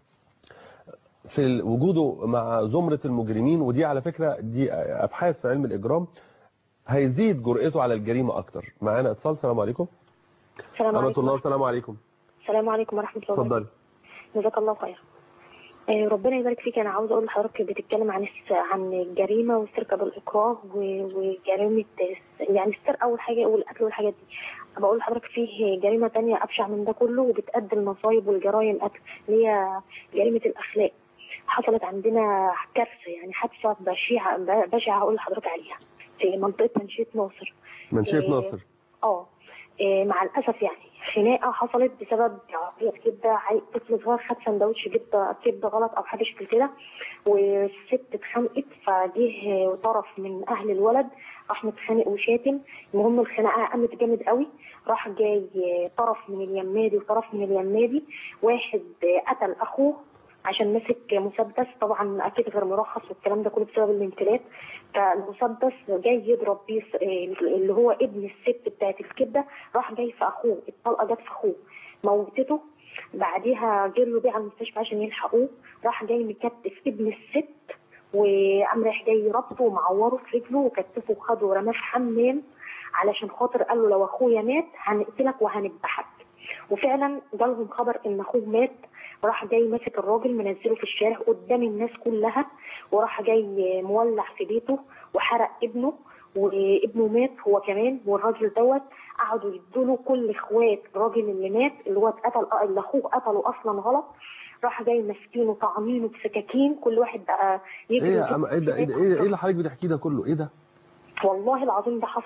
في ال- وجوده مع زمرة المجرمين ودي على فكرة دي أبحاث في علم الإجرام هيزيد جرأته على الجريمة أكتر معانا اتصال السلام عليكم السلام ورحمة عليكم الله والسلام عليكم السلام عليكم ورحمة الله وبركاته اتفضلي جزاك الله خير آه، ربنا يبارك فيك انا عاوزه اقول لحضرتك بتتكلم عن الس- عن الجريمه والسرقه بالاكراه و- وجريمه الس- يعني السرقه والحاجه والقتل والحاجات دي بقول لحضرتك فيه جريمه تانية ابشع من ده كله وبتأدي المصايب والجرائم قتل اللي هي جريمه الاخلاق حصلت عندنا كارثه يعني حادثه بشعه بشعه هقول لحضرتك عليها في منطقه منشيه ناصر منشية إيه، ناصر اه إيه، مع الاسف يعني خناقه حصلت بسبب عربيه كبده عي- طفل صغير خد سندوتش كبده كبده غلط او حاجه شكل كده والست اتخانقت فجه طرف من اهل الولد راح متخانق وشاتم المهم الخناقه قامت جامد قوي راح جاي طرف من اليمادي وطرف من اليمادي واحد قتل اخوه عشان مسك مسدس طبعا اكيد غير مرخص والكلام ده كله بسبب الامتلاك فالمسدس جاي يضرب بيه س- اللي هو ابن الست بتاعت الكبده راح جاي في اخوه الطلقه جت في اخوه موتته بعديها جروا بيه على المستشفى عشان يلحقوه راح جاي مكتف ابن الست وقام رايح جاي ربطه ومعوره في رجله وكتفه وخده ورماه في حمام علشان خاطر قال له لو اخويا مات هنقتلك وهنذبحك وفعلا جالهم خبر ان اخوه مات راح جاي ماسك الراجل منزله في الشارع قدام الناس كلها وراح جاي مولع في بيته وحرق ابنه وابنه مات هو كمان والراجل دوت قعدوا يدوا كل اخوات الراجل اللي مات اللي هو اتقتل اللي اخوه قتله اصلا غلط راح جاي ماسكينه طعنينه بسكاكين كل واحد بقى ايه يجري يا عم ايه ده ايه ده ايه ده- ايه اللي حضرتك بتحكيه ده كله ايه ده والله العظيم ده حصل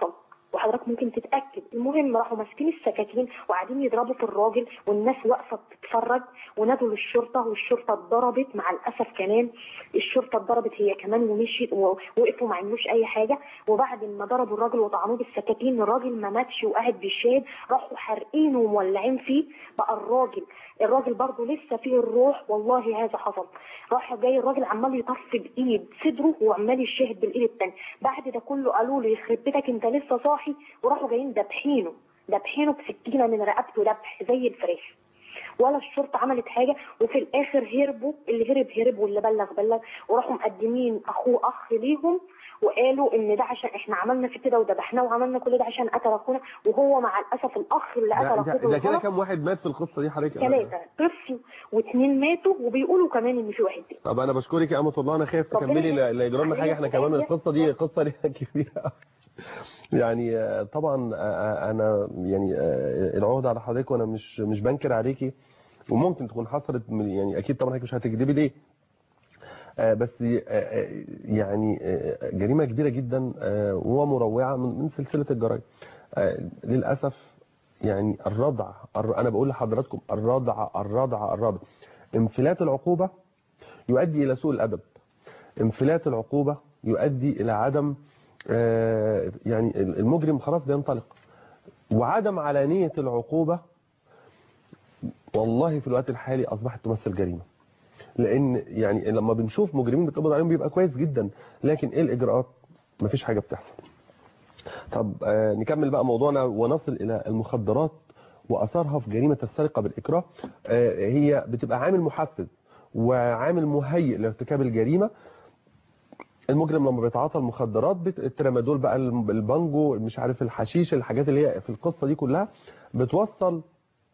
وحضرتك ممكن تتاكد المهم راحوا ماسكين السكاكين وقاعدين يضربوا في الراجل والناس واقفه بتتفرج ونادوا للشرطه والشرطه اتضربت مع الاسف كمان الشرطه اتضربت هي كمان ومشيت ووقفوا ما عملوش اي حاجه وبعد ما ضربوا الراجل وطعنوه بالسكاكين الراجل ما ماتش وقاعد بيشاد راحوا حارقينه ومولعين فيه بقى الراجل الراجل برضه لسه فيه الروح والله هذا حصل راح جاي الراجل عمال يطفي بايد صدره وعمال يشهد بالايد التانية بعد ده كله قالوا له يخرب بيتك انت لسه صاحي وراحوا جايين دبحينه دبحينه بسكينه من رقبته دبح زي الفراخ ولا الشرطه عملت حاجه وفي الاخر هربوا اللي هرب هرب واللي بلغ بلغ وراحوا مقدمين اخوه اخ ليهم وقالوا ان ده عشان احنا عملنا في كده وذبحناه وعملنا كل ده عشان قتل اخونا وهو مع الاسف الاخ اللي قتل ده, اخوه ده, ده كده بالغلط كام واحد مات في القصه دي حضرتك ثلاثه طفل واثنين ماتوا وبيقولوا كمان ان في واحد تاني طب انا بشكرك يا امة الله انا خايف ربنا تكملي يخليك. لا لا يجرى لنا حاجه احنا كمان عليك القصه دي قصه ليها كبيره أوي. يعني آه، طبعا آه، انا يعني آه، العهد على حضرتك وانا مش مش بنكر عليكي وممكن تكون حصلت من- يعني اكيد طبعا حضرتك مش هتكذبي ليه آه، بس آه، آه، يعني آه، جريمه كبيره جدا آه، ومروعه من من سلسله الجرائم آه، للاسف يعني الردع الر- انا بقول لحضراتكم الردع الردع الردع انفلات العقوبه يؤدي الى سوء الادب انفلات العقوبه يؤدي الى عدم آه، يعني المجرم خلاص بينطلق وعدم علانيه العقوبه والله في الوقت الحالي اصبحت تمثل جريمه لان يعني لما بنشوف مجرمين بيتقبض عليهم بيبقى كويس جدا لكن ايه الاجراءات مفيش حاجه بتحصل طب آه نكمل بقى موضوعنا ونصل الى المخدرات واثارها في جريمه السرقه بالاكراه آه هي بتبقى عامل محفز وعامل مهيئ لارتكاب الجريمه المجرم لما بيتعاطى المخدرات بت- الترامادول بقى الم- البانجو مش عارف الحشيش الحاجات اللي هي في القصه دي كلها بتوصل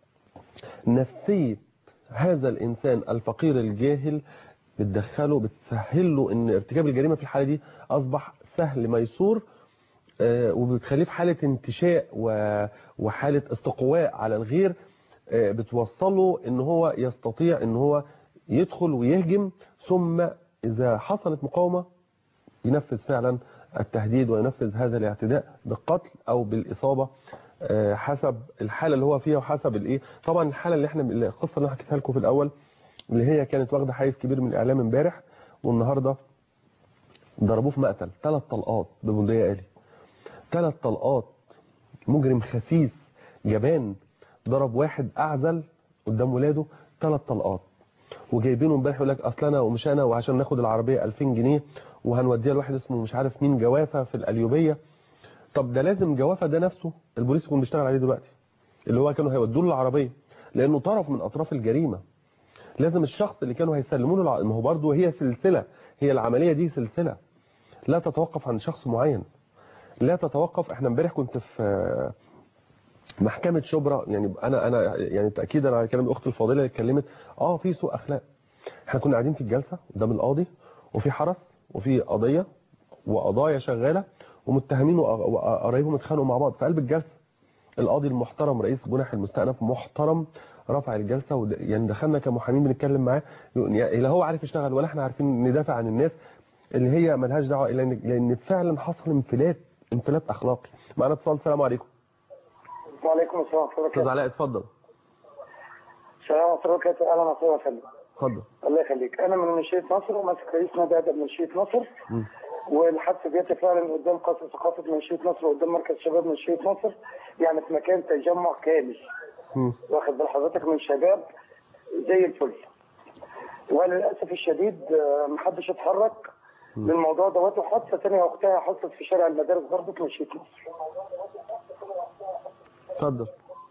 نفسيه هذا الانسان الفقير الجاهل بتدخله بتسهل له ان ارتكاب الجريمه في الحاله دي اصبح سهل ميسور آه، وبتخليه في حاله انتشاء و- وحاله استقواء على الغير آه، بتوصله ان هو يستطيع ان هو يدخل ويهجم ثم اذا حصلت مقاومه ينفذ فعلا التهديد وينفذ هذا الاعتداء بالقتل او بالاصابه آه، حسب الحاله اللي هو فيها وحسب الايه طبعا الحاله اللي احنا القصه اللي انا حكيتها لكم في الاول اللي هي كانت واخده حيز كبير من الاعلام امبارح والنهارده ضربوه في مقتل ثلاث طلقات ببندقيه آلي ثلاث طلقات مجرم خسيس جبان ضرب واحد اعزل قدام ولاده ثلاث طلقات وجايبينه امبارح يقول لك اصل انا ومش انا وعشان ناخد العربيه 2000 جنيه وهنوديها لواحد اسمه مش عارف مين جوافه في القليوبيه طب ده لازم جوافه ده نفسه البوليس يكون بيشتغل عليه دلوقتي اللي هو كانوا هيودوه له العربيه لانه طرف من اطراف الجريمه لازم الشخص اللي كانوا هيسلموا له الع- ما هو برضه هي سلسله هي العمليه دي سلسله لا تتوقف عن شخص معين لا تتوقف احنا امبارح كنت في آه، محكمه شبرا يعني انا انا يعني تاكيدا على كلام اختي الفاضله اللي اتكلمت اه في سوء اخلاق احنا كنا قاعدين في الجلسه قدام القاضي وفي حرس وفي قضيه وقضايا شغاله ومتهمين وق- وقرايبهم اتخانقوا مع بعض في قلب الجلسه القاضي المحترم رئيس جنح المستأنف محترم رفع الجلسه ود... يعني دخلنا كمحامين بنتكلم معاه يقول- يعني لا هو عارف يشتغل ولا احنا عارفين ندافع عن الناس اللي هي ملهاش دعوه لان لان فعلا حصل انفلات انفلات اخلاقي معانا اتصال السلام عليكم وعليكم السلام ورحمه الله استاذ وبركاته علاء اتفضل السلام ورحمه الله وبركاته اهلا وسهلا يا فندم اتفضل الله يخليك انا من منشيه نصر وماسك رئيس نادي ادب منشيه نصر والحادثه جت فعلا قدام قصر ثقافه منشيه نصر وقدام مركز شباب منشيه نصر يعني في مكان تجمع كامل واخد بال حضرتك من شباب زي الفل وللاسف الشديد آه، محدش اتحرك للموضوع دوت وحادثه ثانيه اختها حصلت في شارع المدارس برضه في منشيه نصر اتفضل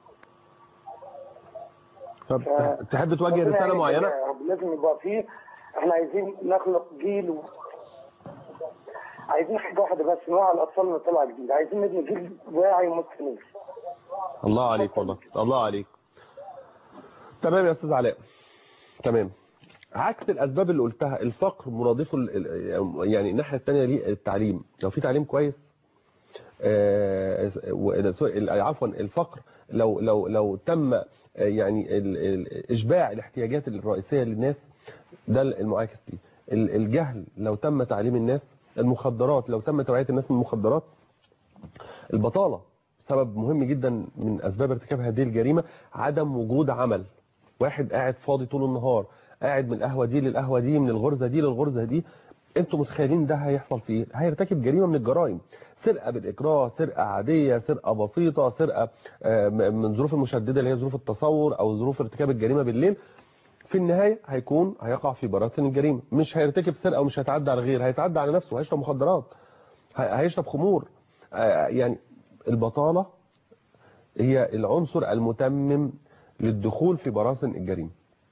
طب تحب توجه ربنا رساله يعينك معينه يا رب لازم يبقى فيه احنا عايزين نخلق جيل و... عايزين حاجه واحده بس نوع الاطفال اللي طالعه جديد عايزين نبني جيل واعي ومستنير الله عليك والله الله عليك تمام يا استاذ علاء تمام عكس الاسباب اللي قلتها الفقر مرادفه ال- ال- يعني الناحيه الثانيه ليه التعليم لو في تعليم كويس آه، و- سوري، عفوا الفقر لو لو لو تم آه، يعني ال- ال- اشباع الاحتياجات الرئيسيه للناس ده المعاكس ليه ال- الجهل لو تم تعليم الناس المخدرات لو تم توعيه الناس من المخدرات البطالة سبب مهم جدا من أسباب ارتكاب هذه الجريمة عدم وجود عمل واحد قاعد فاضي طول النهار قاعد من القهوة دي للقهوة دي من الغرزة دي للغرزة دي انتوا متخيلين ده هيحصل في ايه هيرتكب جريمة من الجرائم سرقة بالإكراه سرقة عادية سرقة بسيطة سرقة آه، م- من ظروف المشددة اللي هي ظروف التصور أو ظروف ارتكاب الجريمة بالليل في النهاية هيكون هيقع في براثن الجريمة مش هيرتكب سرقة ومش هيتعدى على غير هيتعدى على نفسه هيشرب مخدرات هي- هيشرب خمور آه، يعني البطالة هي العنصر المتمم للدخول في براثن الجريمة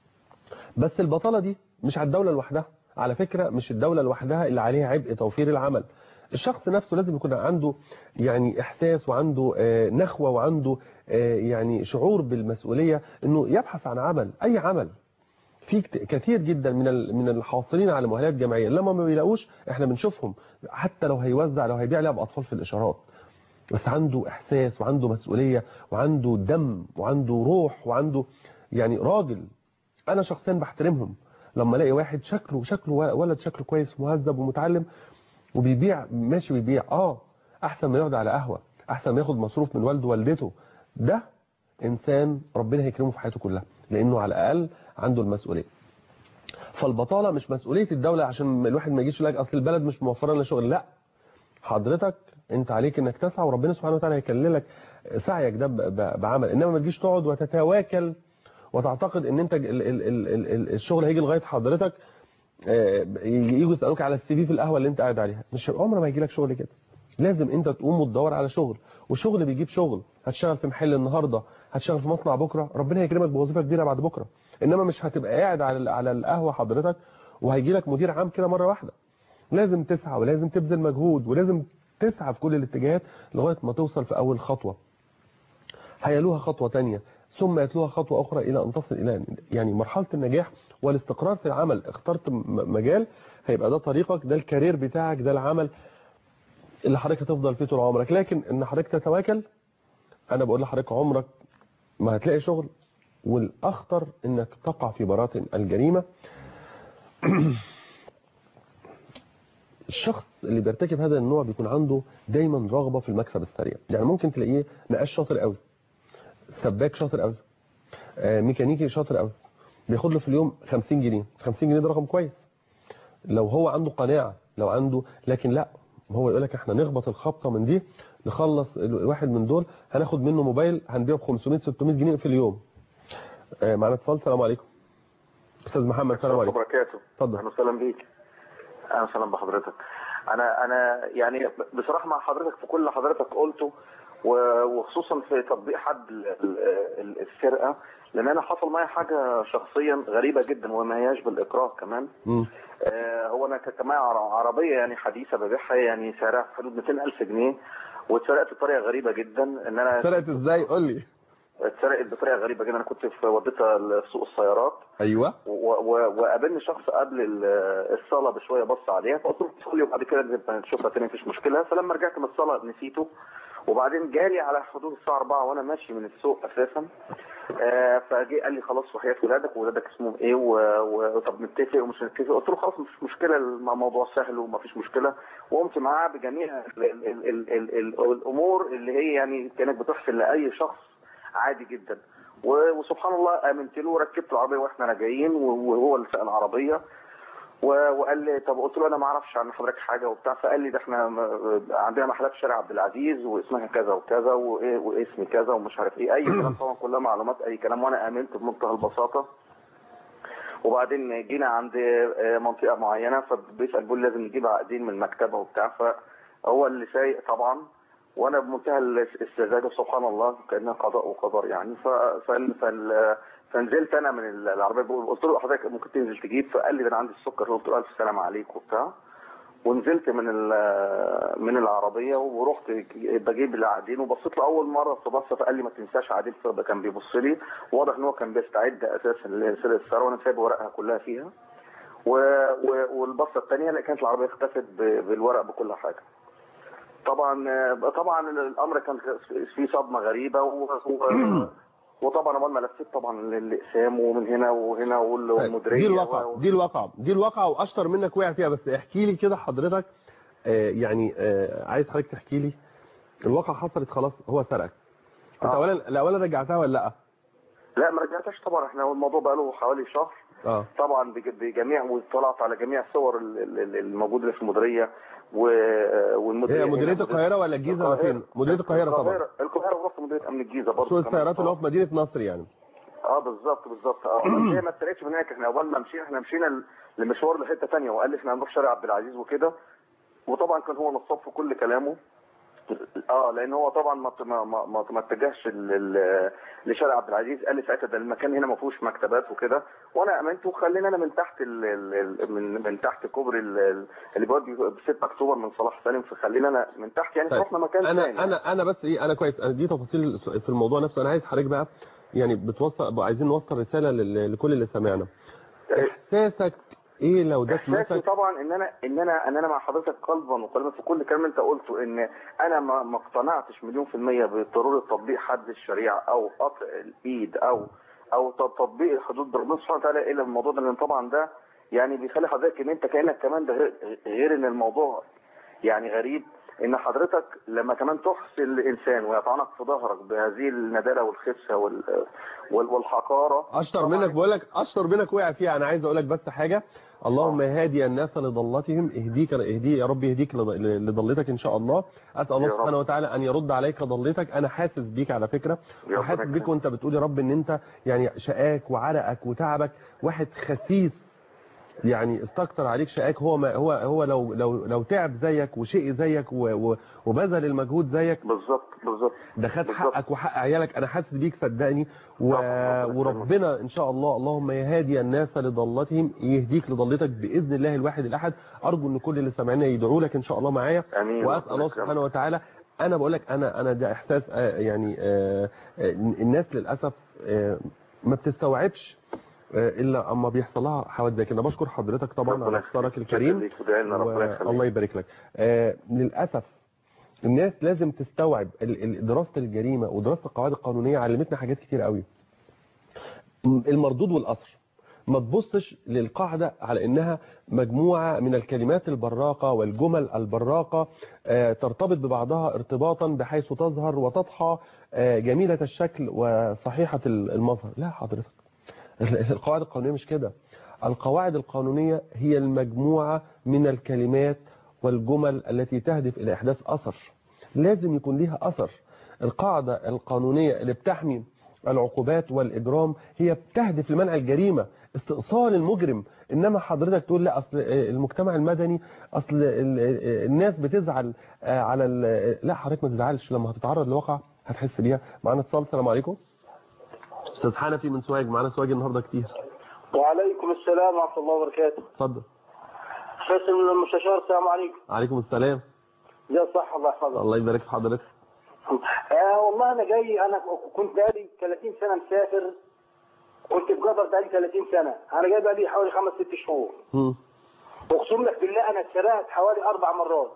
بس البطالة دي مش على الدولة لوحدها على فكرة مش الدولة لوحدها اللي عليها عبء توفير العمل الشخص نفسه لازم يكون عنده يعني إحساس وعنده آه، نخوة وعنده آه، يعني شعور بالمسؤولية إنه يبحث عن عمل أي عمل في كت- كثير جدا من ال- من الحاصلين على مؤهلات جامعيه لما ما بيلاقوش احنا بنشوفهم حتى لو هيوزع لو هيبيع لعب اطفال في الاشارات بس عنده احساس وعنده مسؤوليه وعنده دم وعنده روح وعنده يعني راجل انا شخصيا بحترمهم لما الاقي واحد شكله شكله ولد شكله كويس مهذب ومتعلم وبيبيع ماشي بيبيع اه احسن ما يقعد على قهوه احسن ما ياخد مصروف من والده ووالدته ده انسان ربنا هيكرمه في حياته كلها لانه على الاقل عنده المسؤوليه فالبطاله مش مسؤوليه الدوله عشان الواحد ما يجيش يقول لك اصل البلد مش موفره لنا شغل لا حضرتك انت عليك انك تسعى وربنا سبحانه وتعالى هيكللك سعيك ده ب- ب- بعمل انما ما تجيش تقعد وتتواكل وتعتقد ان انت ال- ال- ال- ال- ال- الشغل هيجي لغايه حضرتك آه، يجوا يسالوك على السي في في القهوه اللي انت قاعد عليها مش عمر ما هيجي لك شغل كده لازم انت تقوم وتدور على شغل وشغل بيجيب شغل هتشتغل في محل النهارده هتشتغل في مصنع بكره ربنا هيكرمك بوظيفه كبيره بعد بكره انما مش هتبقى قاعد على على القهوه حضرتك وهيجي لك مدير عام كده مره واحده لازم تسعى ولازم تبذل مجهود ولازم تسعى في كل الاتجاهات لغايه ما توصل في اول خطوه هيلوها خطوه تانية ثم يتلوها خطوه اخرى الى ان تصل الى يعني مرحله النجاح والاستقرار في العمل اخترت م- مجال هيبقى ده طريقك ده الكارير بتاعك ده العمل اللي حضرتك هتفضل فيه طول عمرك لكن ان حضرتك تتواكل انا بقول لحضرتك عمرك ما هتلاقي شغل والاخطر انك تقع في براثن الجريمه الشخص اللي بيرتكب هذا النوع بيكون عنده دايما رغبه في المكسب السريع يعني ممكن تلاقيه نقاش شاطر قوي سباك شاطر قوي آه، ميكانيكي شاطر قوي بياخد له في اليوم 50 جنيه 50 جنيه ده رقم كويس لو هو عنده قناعه لو عنده لكن لا هو يقول لك احنا نخبط الخبطه من دي نخلص الواحد من دول هناخد منه موبايل هنبيعه ب 500 600 جنيه في اليوم آه، معانا اتصال السلام عليكم استاذ محمد السلام عليكم وبركاته اتفضل اهلا وسهلا بيك اهلا وسهلا بحضرتك انا انا يعني بصراحه مع حضرتك في كل اللي حضرتك قلته و- وخصوصا في تطبيق حد ال- ال- ال- السرقه لان انا حصل معايا حاجه شخصيا غريبه جدا وما هياش بالاكراه كمان مم. آه، هو انا كانت معايا عر- عربيه يعني حديثه ببيعها يعني سعرها في حدود 200000 جنيه واتسرقت بطريقه غريبه جدا ان انا سرقت ازاي قول لي اتسرقت بطريقه غريبه جدا انا كنت في وديتها لسوق السيارات ايوه و- و- وقابلني شخص قبل ال- الصاله بشويه بص عليها فقلت له صلي وبعد كده نبقى نشوفها تاني مفيش مشكله فلما رجعت من الصاله نسيته وبعدين جالي على حدود الساعه 4 وانا ماشي من السوق اساسا آه فجي قال لي خلاص وحياه ولادك وولادك اسمهم ايه و- و- وطب نتفق ومش نتفق قلت له خلاص مفيش مشكله الموضوع سهل ومفيش مشكله وقمت معاه بجميع ال ال ال ال ال ال الامور اللي هي يعني كانت بتحصل لاي شخص عادي جدا و- وسبحان الله امنت له وركبت العربيه واحنا راجعين وهو اللي سال العربيه و- وقال لي طب قلت له انا ما اعرفش عن حضرتك حاجه وبتاع فقال لي ده احنا م- عندنا محلات في شارع عبد العزيز واسمها كذا وكذا وايه واسمي كذا ومش عارف ايه اي كلام طبعا كلها معلومات اي كلام وانا امنت بمنتهى البساطه وبعدين جينا عند آه، منطقه معينه فبيسال بيقول لازم نجيب عقدين من المكتبه وبتاع فهو اللي سايق طبعا وانا بمنتهى الاس- السذاجه سبحان الله كانها قضاء وقدر يعني ف... فال... فال... فنزلت انا من ال- العربيه بقول- قلت له حضرتك ممكن تنزل تجيب فقال لي ده انا عندي السكر قلت له الف سلام عليك وبتاع ونزلت من ال- من العربيه ورحت بجيب العقدين وبصيت له اول مره فبص فقال لي ما تنساش عقدين فكان بيبص لي واضح ان هو كان بيستعد اساسا لسرقه الثروه وانا سايب ورقها كلها فيها و... و... والبصه الثانيه لا كانت العربيه اختفت ب... بالورق بكل حاجه طبعا طبعا الامر كان فيه صدمه غريبه و... و... وطبعا اول ما لفيت طبعا الاقسام ومن هنا وهنا وال- والمديريه دي الواقعة دي الواقعة دي الواقعة واشطر منك وقع فيها بس احكي لي كده حضرتك آه، يعني آه، عايز حضرتك تحكي لي الواقع حصلت خلاص هو سرقك انت آه. اولا لا اولا رجعتها ولا لا لا ما رجعتش طبعا احنا الموضوع بقى له حوالي شهر اه طبعا بج- بجميع واطلعت على جميع الصور ال- ال- ال- الموجوده في المديريه و- والمديريه هي مديريه القاهره ولا الجيزه ولا فين مديريه القاهره طبعا القاهره القاهره ورحت مديريه امن الجيزه برضه سوق كمان. السيارات اللي هو في مدينه نصر يعني اه بالظبط بالظبط اه هي ما اتسرقتش من هناك احنا اول ما مشينا احنا مشينا ل- لمشوار لحته ثانيه وقال لي احنا هنروح شارع عبد العزيز وكده وطبعا كان هو نصاب في كل كلامه اه لان هو طبعا ما ما ما ما, ما اتجهش ل- ل- لشارع عبد العزيز قال لي ساعتها ده المكان هنا ما فيهوش مكتبات وكده وانا امنت وخلينا انا من تحت ال ال ال من من تحت كوبري ال- ال- اللي بيودي ب 6 اكتوبر من صلاح سالم فخلينا انا من تحت يعني طيب. رحنا مكان انا ثاني انا انا بس ايه انا كويس انا دي تفاصيل في الموضوع نفسه انا عايز حضرتك بقى يعني بتوصل بقى عايزين نوصل رساله لل- لكل اللي سمعنا احساسك ايه لو ده احساسي اتمسك طبعا ان انا ان انا ان انا مع حضرتك قلبا وقالبا في كل كلام انت قلته ان انا ما ما اقتنعتش مليون في المية بضرورة تطبيق حد الشريعة او قطع الايد او او ت- تطبيق حدود ربنا سبحانه وتعالى الى الموضوع ده لان طبعا ده يعني بيخلي حضرتك ان انت كانك كمان ده غير, غير ان الموضوع يعني غريب ان حضرتك لما كمان تحسن الانسان ويطعنك في ظهرك بهذه الندالة والخسة وال وال- والحقارة اشطر منك بقول لك اشطر منك وقع فيها انا عايز اقول لك بس حاجه اللهم هادي الناس لضلتهم اهديك اهدي يا رب يهديك لض- لضلتك ان شاء الله اسال الله يا رب. سبحانه وتعالى ان يرد عليك ضلتك انا حاسس بيك على فكره يا وحاسس ربنا بيك وانت بتقول يا رب ان انت يعني شقاك وعرقك وتعبك واحد خسيس يعني استكتر عليك شقاك هو ما هو هو لو لو لو تعب زيك وشقي زيك و- و- وبذل المجهود زيك بالظبط بالظبط ده خد بالظبط. حقك وحق عيالك انا حاسس بيك صدقني و... وربنا ان شاء الله اللهم يا هادي الناس لضلتهم يهديك لضلتك باذن الله الواحد الاحد ارجو ان كل اللي سمعنا يدعوا لك ان شاء الله معايا امين واسال الله سبحانه وتعالى انا بقول لك انا انا ده احساس آه، يعني آه، آه، الناس للاسف آه، ما بتستوعبش آه، الا اما بيحصل لها حوادث زي كده بشكر حضرتك طبعا على اختيارك الكريم يخليك وادعي لنا ربنا يخليك. الله يبارك لك آه، للاسف الناس لازم تستوعب ال- ال- دراسه الجريمه ودراسه القواعد القانونيه علمتنا حاجات كتير قوي المردود والاثر ما تبصش للقاعدة على انها مجموعة من الكلمات البراقة والجمل البراقة آه، ترتبط ببعضها ارتباطا بحيث تظهر وتضحى آه، جميلة الشكل وصحيحة المظهر لا حضرتك القواعد القانونية مش كده القواعد القانونية هي المجموعة من الكلمات والجمل التي تهدف إلى إحداث أثر لازم يكون ليها أثر القاعدة القانونية اللي بتحمي العقوبات والإجرام هي بتهدف لمنع الجريمة استئصال المجرم إنما حضرتك تقول لا أصل المجتمع المدني أصل ال- الناس بتزعل على ال- لا حضرتك ما تزعلش لما هتتعرض لواقع هتحس بيها معانا اتصال السلام عليكم استاذ حنفي من سوهاج معانا سوهاج النهارده كتير وعليكم السلام ورحمة الله وبركاته اتفضل حسن من المستشار السلام عليكم عليكم السلام يا صح الله يحفظك الله يبارك في حضرتك آه والله أنا جاي أنا كنت بقالي 30 سنة مسافر كنت في قطر بقالي 30 سنة أنا جاي بقالي حوالي خمس ست شهور مم. أقسم لك بالله أنا اتسرقت حوالي أربع مرات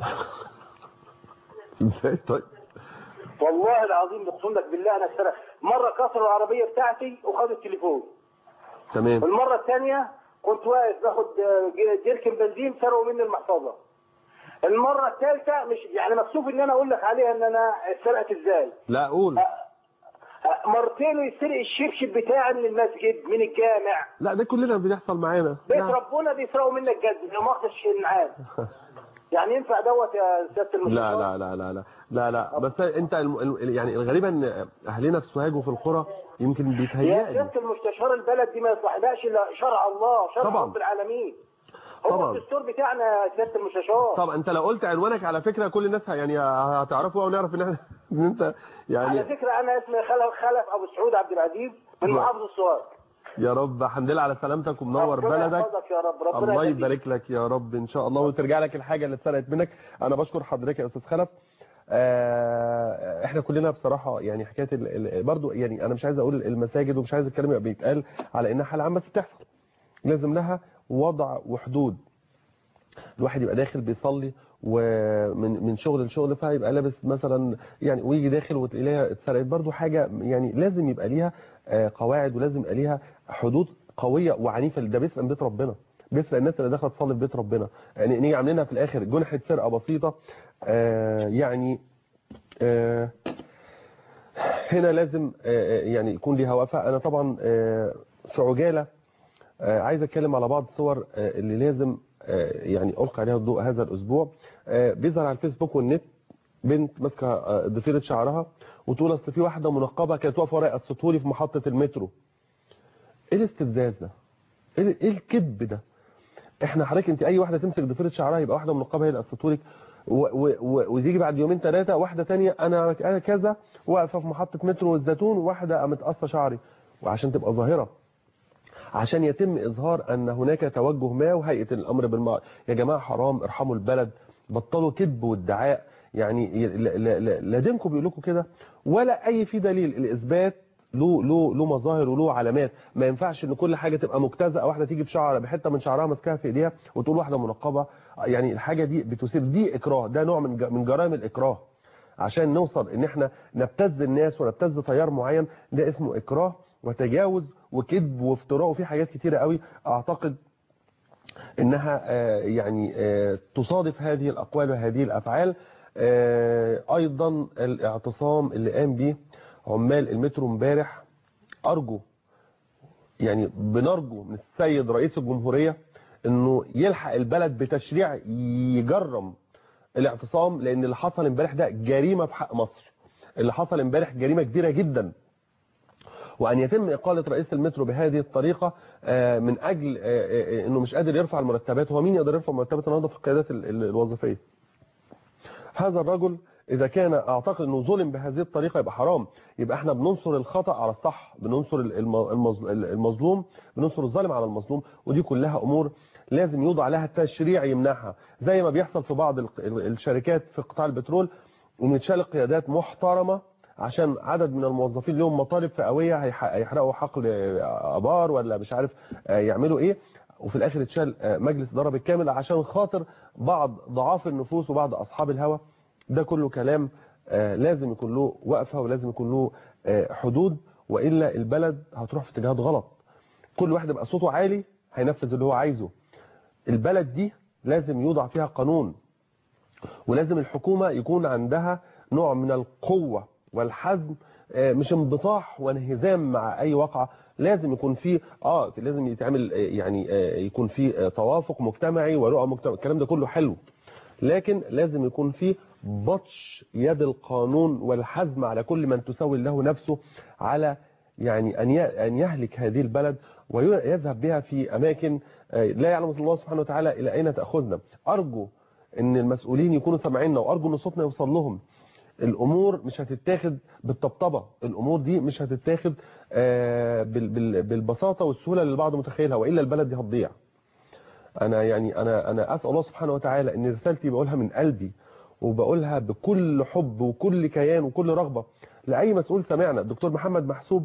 ازاي طيب والله العظيم أقسم لك بالله أنا اتسرقت مرة كسروا العربية بتاعتي وخدوا التليفون تمام المرة الثانية كنت واقف باخد آه، جيركن بنزين سرقوا مني المحفظة المرة الثالثة مش يعني مكسوف ان انا اقول لك عليها ان انا اتسرقت ازاي لا قول آه، مرتين يسرق الشبشب بتاعي من المسجد من الجامع لا ده كلنا بيحصل معانا بيت نعم. ربنا بيسرقوا منك جد ما ماخدش النعام يعني ينفع دوت يا سيادة المستشار لا لا لا لا لا لا لا بس انت الم... ال- يعني الغريبه ان اهلنا في سوهاج وفي القرى يمكن يا بيتهيألي سيادة المستشار البلد دي ما يصلحلهاش الا شرع الله شرع طبعا. رب العالمين هو طبعا. الدستور بتاعنا يا سيادة المستشار طب انت لو قلت عنوانك على فكره كل الناس ه- يعني هتعرفوا ونعرف ان احنا ان انت على يعني فكرة انا اسمي خلف خلف ابو سعود عبد العزيز من نعم. محافظة السوهاج يا رب الحمد لله على سلامتك ومنور ربنا بلدك يحفظك يا رب ربنا الله يخليك. يبارك لك يا رب ان شاء الله وترجع لك الحاجه اللي اتسرقت منك انا بشكر حضرتك يا استاذ خلف آه، احنا كلنا بصراحه يعني حكايه ال- ال- برضو يعني انا مش عايز اقول المساجد ومش عايز الكلام يبقى بيتقال على انها حاله عامه بس بتحصل لازم لها وضع وحدود الواحد يبقى داخل بيصلي ومن من شغل لشغل فيبقى لابس مثلا يعني ويجي داخل وتلاقيها اتسرقت برضو حاجه يعني لازم يبقى ليها آه، قواعد ولازم يبقى ليها حدود قويه وعنيفه ده بيسرق من بيت ربنا بيسرق الناس اللي داخله تصلي في بيت ربنا يعني نيجي عاملينها في الاخر جنحه سرقه بسيطه آه، يعني آه، هنا لازم آه، آه، يعني يكون ليها وقفه انا طبعا آه، في عجاله آه، عايز اتكلم على بعض الصور آه، اللي لازم آه، يعني القي عليها الضوء هذا الاسبوع آه، بيظهر على الفيسبوك والنت بنت ماسكه آه، ضفيره شعرها وتقول اصل في واحده منقبه كانت واقفه ورايا قصته لي في محطه المترو ايه الاستفزاز ده ايه إيه الكذب ده احنا حضرتك انت اي واحده تمسك ضفيره شعرها يبقى واحده منقبه هي اللي قصته لك و- و- و- وتيجي بعد يومين ثلاثه واحده تانية انا انا كذا واقفه في محطه مترو الزيتون واحده قامت قصه شعري وعشان تبقى ظاهره عشان يتم اظهار ان هناك توجه ما وهيئه الامر بالمعروف يا جماعه حرام ارحموا البلد بطلوا كذب وادعاء يعني لا- لا لا- لا دينكم بيقول لكم كده ولا اي في دليل الاثبات له له له مظاهر وله علامات ما ينفعش ان كل حاجه تبقى مجتزأه واحده تيجي بشعر بحته من شعرها ماسكاها في ايديها وتقول واحده منقبه يعني الحاجه دي بتثير دي اكراه ده نوع من ج- من جرائم الاكراه عشان نوصل ان احنا نبتز الناس ونبتز تيار معين ده اسمه اكراه وتجاوز وكذب وافتراء وفي حاجات كتيره قوي اعتقد انها آه، يعني آه، تصادف هذه الاقوال وهذه الافعال آه، ايضا الاعتصام اللي قام به عمال المترو امبارح ارجو يعني بنرجو من السيد رئيس الجمهورية انه يلحق البلد بتشريع يجرم الاعتصام لان اللي حصل امبارح ده جريمة في حق مصر اللي حصل امبارح جريمة كبيرة جدا وأن يتم إقالة رئيس المترو بهذه الطريقة آه، من أجل آه، آه، أنه مش قادر يرفع المرتبات هو مين يقدر يرفع مرتبات النهارده في القيادات ال- ال- الوظيفية هذا الرجل إذا كان أعتقد أنه ظلم بهذه الطريقة يبقى حرام يبقى احنا بننصر الخطأ على الصح بننصر الم- المظ- المظلوم بننصر الظالم على المظلوم ودي كلها أمور لازم يوضع لها تشريع يمنعها زي ما بيحصل في بعض ال- الشركات في قطاع البترول ومتشال قيادات محترمة عشان عدد من الموظفين لهم مطالب فئويه هيح- هيحرقوا حقل ابار ولا مش عارف آه، يعملوا ايه وفي الاخر اتشال آه، مجلس اداره بالكامل عشان خاطر بعض ضعاف النفوس وبعض اصحاب الهوى ده كله كلام آه، لازم يكون له وقفه ولازم يكون له آه، حدود والا البلد هتروح في اتجاهات غلط كل واحد يبقى صوته عالي هينفذ اللي هو عايزه البلد دي لازم يوضع فيها قانون ولازم الحكومة يكون عندها نوع من القوة والحزم آه، مش انبطاح وانهزام مع اي واقعة لازم يكون في اه لازم يتعمل آه، يعني آه، يكون في آه، توافق مجتمعي ورؤى مجتمع الكلام ده كله حلو لكن لازم يكون في بطش يد القانون والحزم على كل من تسول له نفسه على يعني أن ي- أن يهلك هذه البلد ويذهب بها في أماكن آه، لا يعلم الله سبحانه وتعالى إلى أين تأخذنا أرجو أن المسؤولين يكونوا سامعيننا وأرجو أن صوتنا يوصل لهم الأمور مش هتتاخد بالطبطبة الأمور دي مش هتتاخد آه، بال- بال- بالبساطة والسهولة اللي البعض متخيلها وإلا البلد دي هتضيع انا يعني انا انا اسال الله سبحانه وتعالى ان رسالتي بقولها من قلبي وبقولها بكل حب وكل كيان وكل رغبه لاي مسؤول سمعنا الدكتور محمد محسوب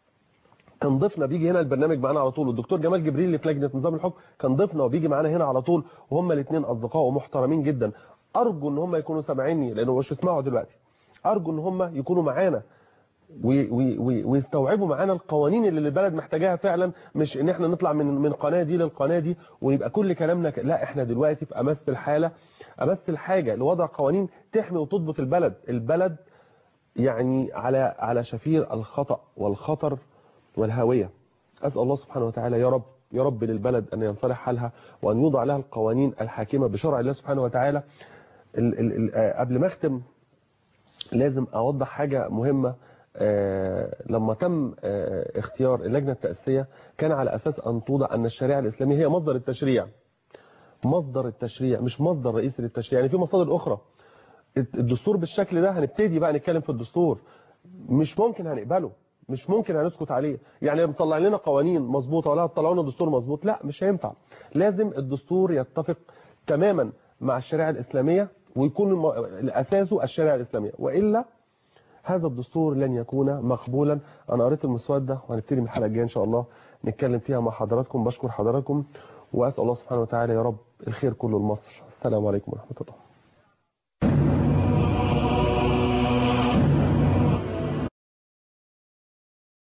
كان ضيفنا بيجي هنا البرنامج معانا على طول والدكتور جمال جبريل اللي في لجنه نظام الحكم كان ضيفنا وبيجي معانا هنا على طول وهما الاثنين اصدقاء ومحترمين جدا ارجو ان هم يكونوا سامعيني لانه مش بيسمعوا دلوقتي ارجو ان هم يكونوا معانا وي- وي- وي- ويستوعبوا معانا القوانين اللي البلد محتاجاها فعلا مش ان احنا نطلع من من قناه دي للقناه دي ويبقى كل كلامنا ك... لا احنا دلوقتي في امس الحاله امس الحاجه لوضع قوانين تحمي وتضبط البلد البلد يعني على على شفير الخطا والخطر والهاويه اسال الله سبحانه وتعالى يا رب يا رب للبلد ان ينصلح حالها وان يوضع لها القوانين الحاكمه بشرع الله سبحانه وتعالى ال ال ال آه، قبل ما اختم لازم اوضح حاجه مهمه آه، لما تم آه، اختيار اللجنه التاسيسيه كان على اساس ان توضع ان الشريعه الاسلاميه هي مصدر التشريع مصدر التشريع مش مصدر رئيسي للتشريع يعني في مصادر اخرى الدستور بالشكل ده هنبتدي بقى نتكلم في الدستور مش ممكن هنقبله مش ممكن هنسكت عليه يعني مطلع لنا قوانين مظبوطه ولا هتطلعوا لنا دستور مظبوط لا مش هينفع لازم الدستور يتفق تماما مع الشريعه الاسلاميه ويكون الم- اساسه الشريعه الاسلاميه والا هذا الدستور لن يكون مقبولا انا قريت المسوده وهنبتدي من الحلقه الجايه ان شاء الله نتكلم فيها مع حضراتكم بشكر حضراتكم واسال الله سبحانه وتعالى يا رب الخير كله لمصر السلام عليكم ورحمه الله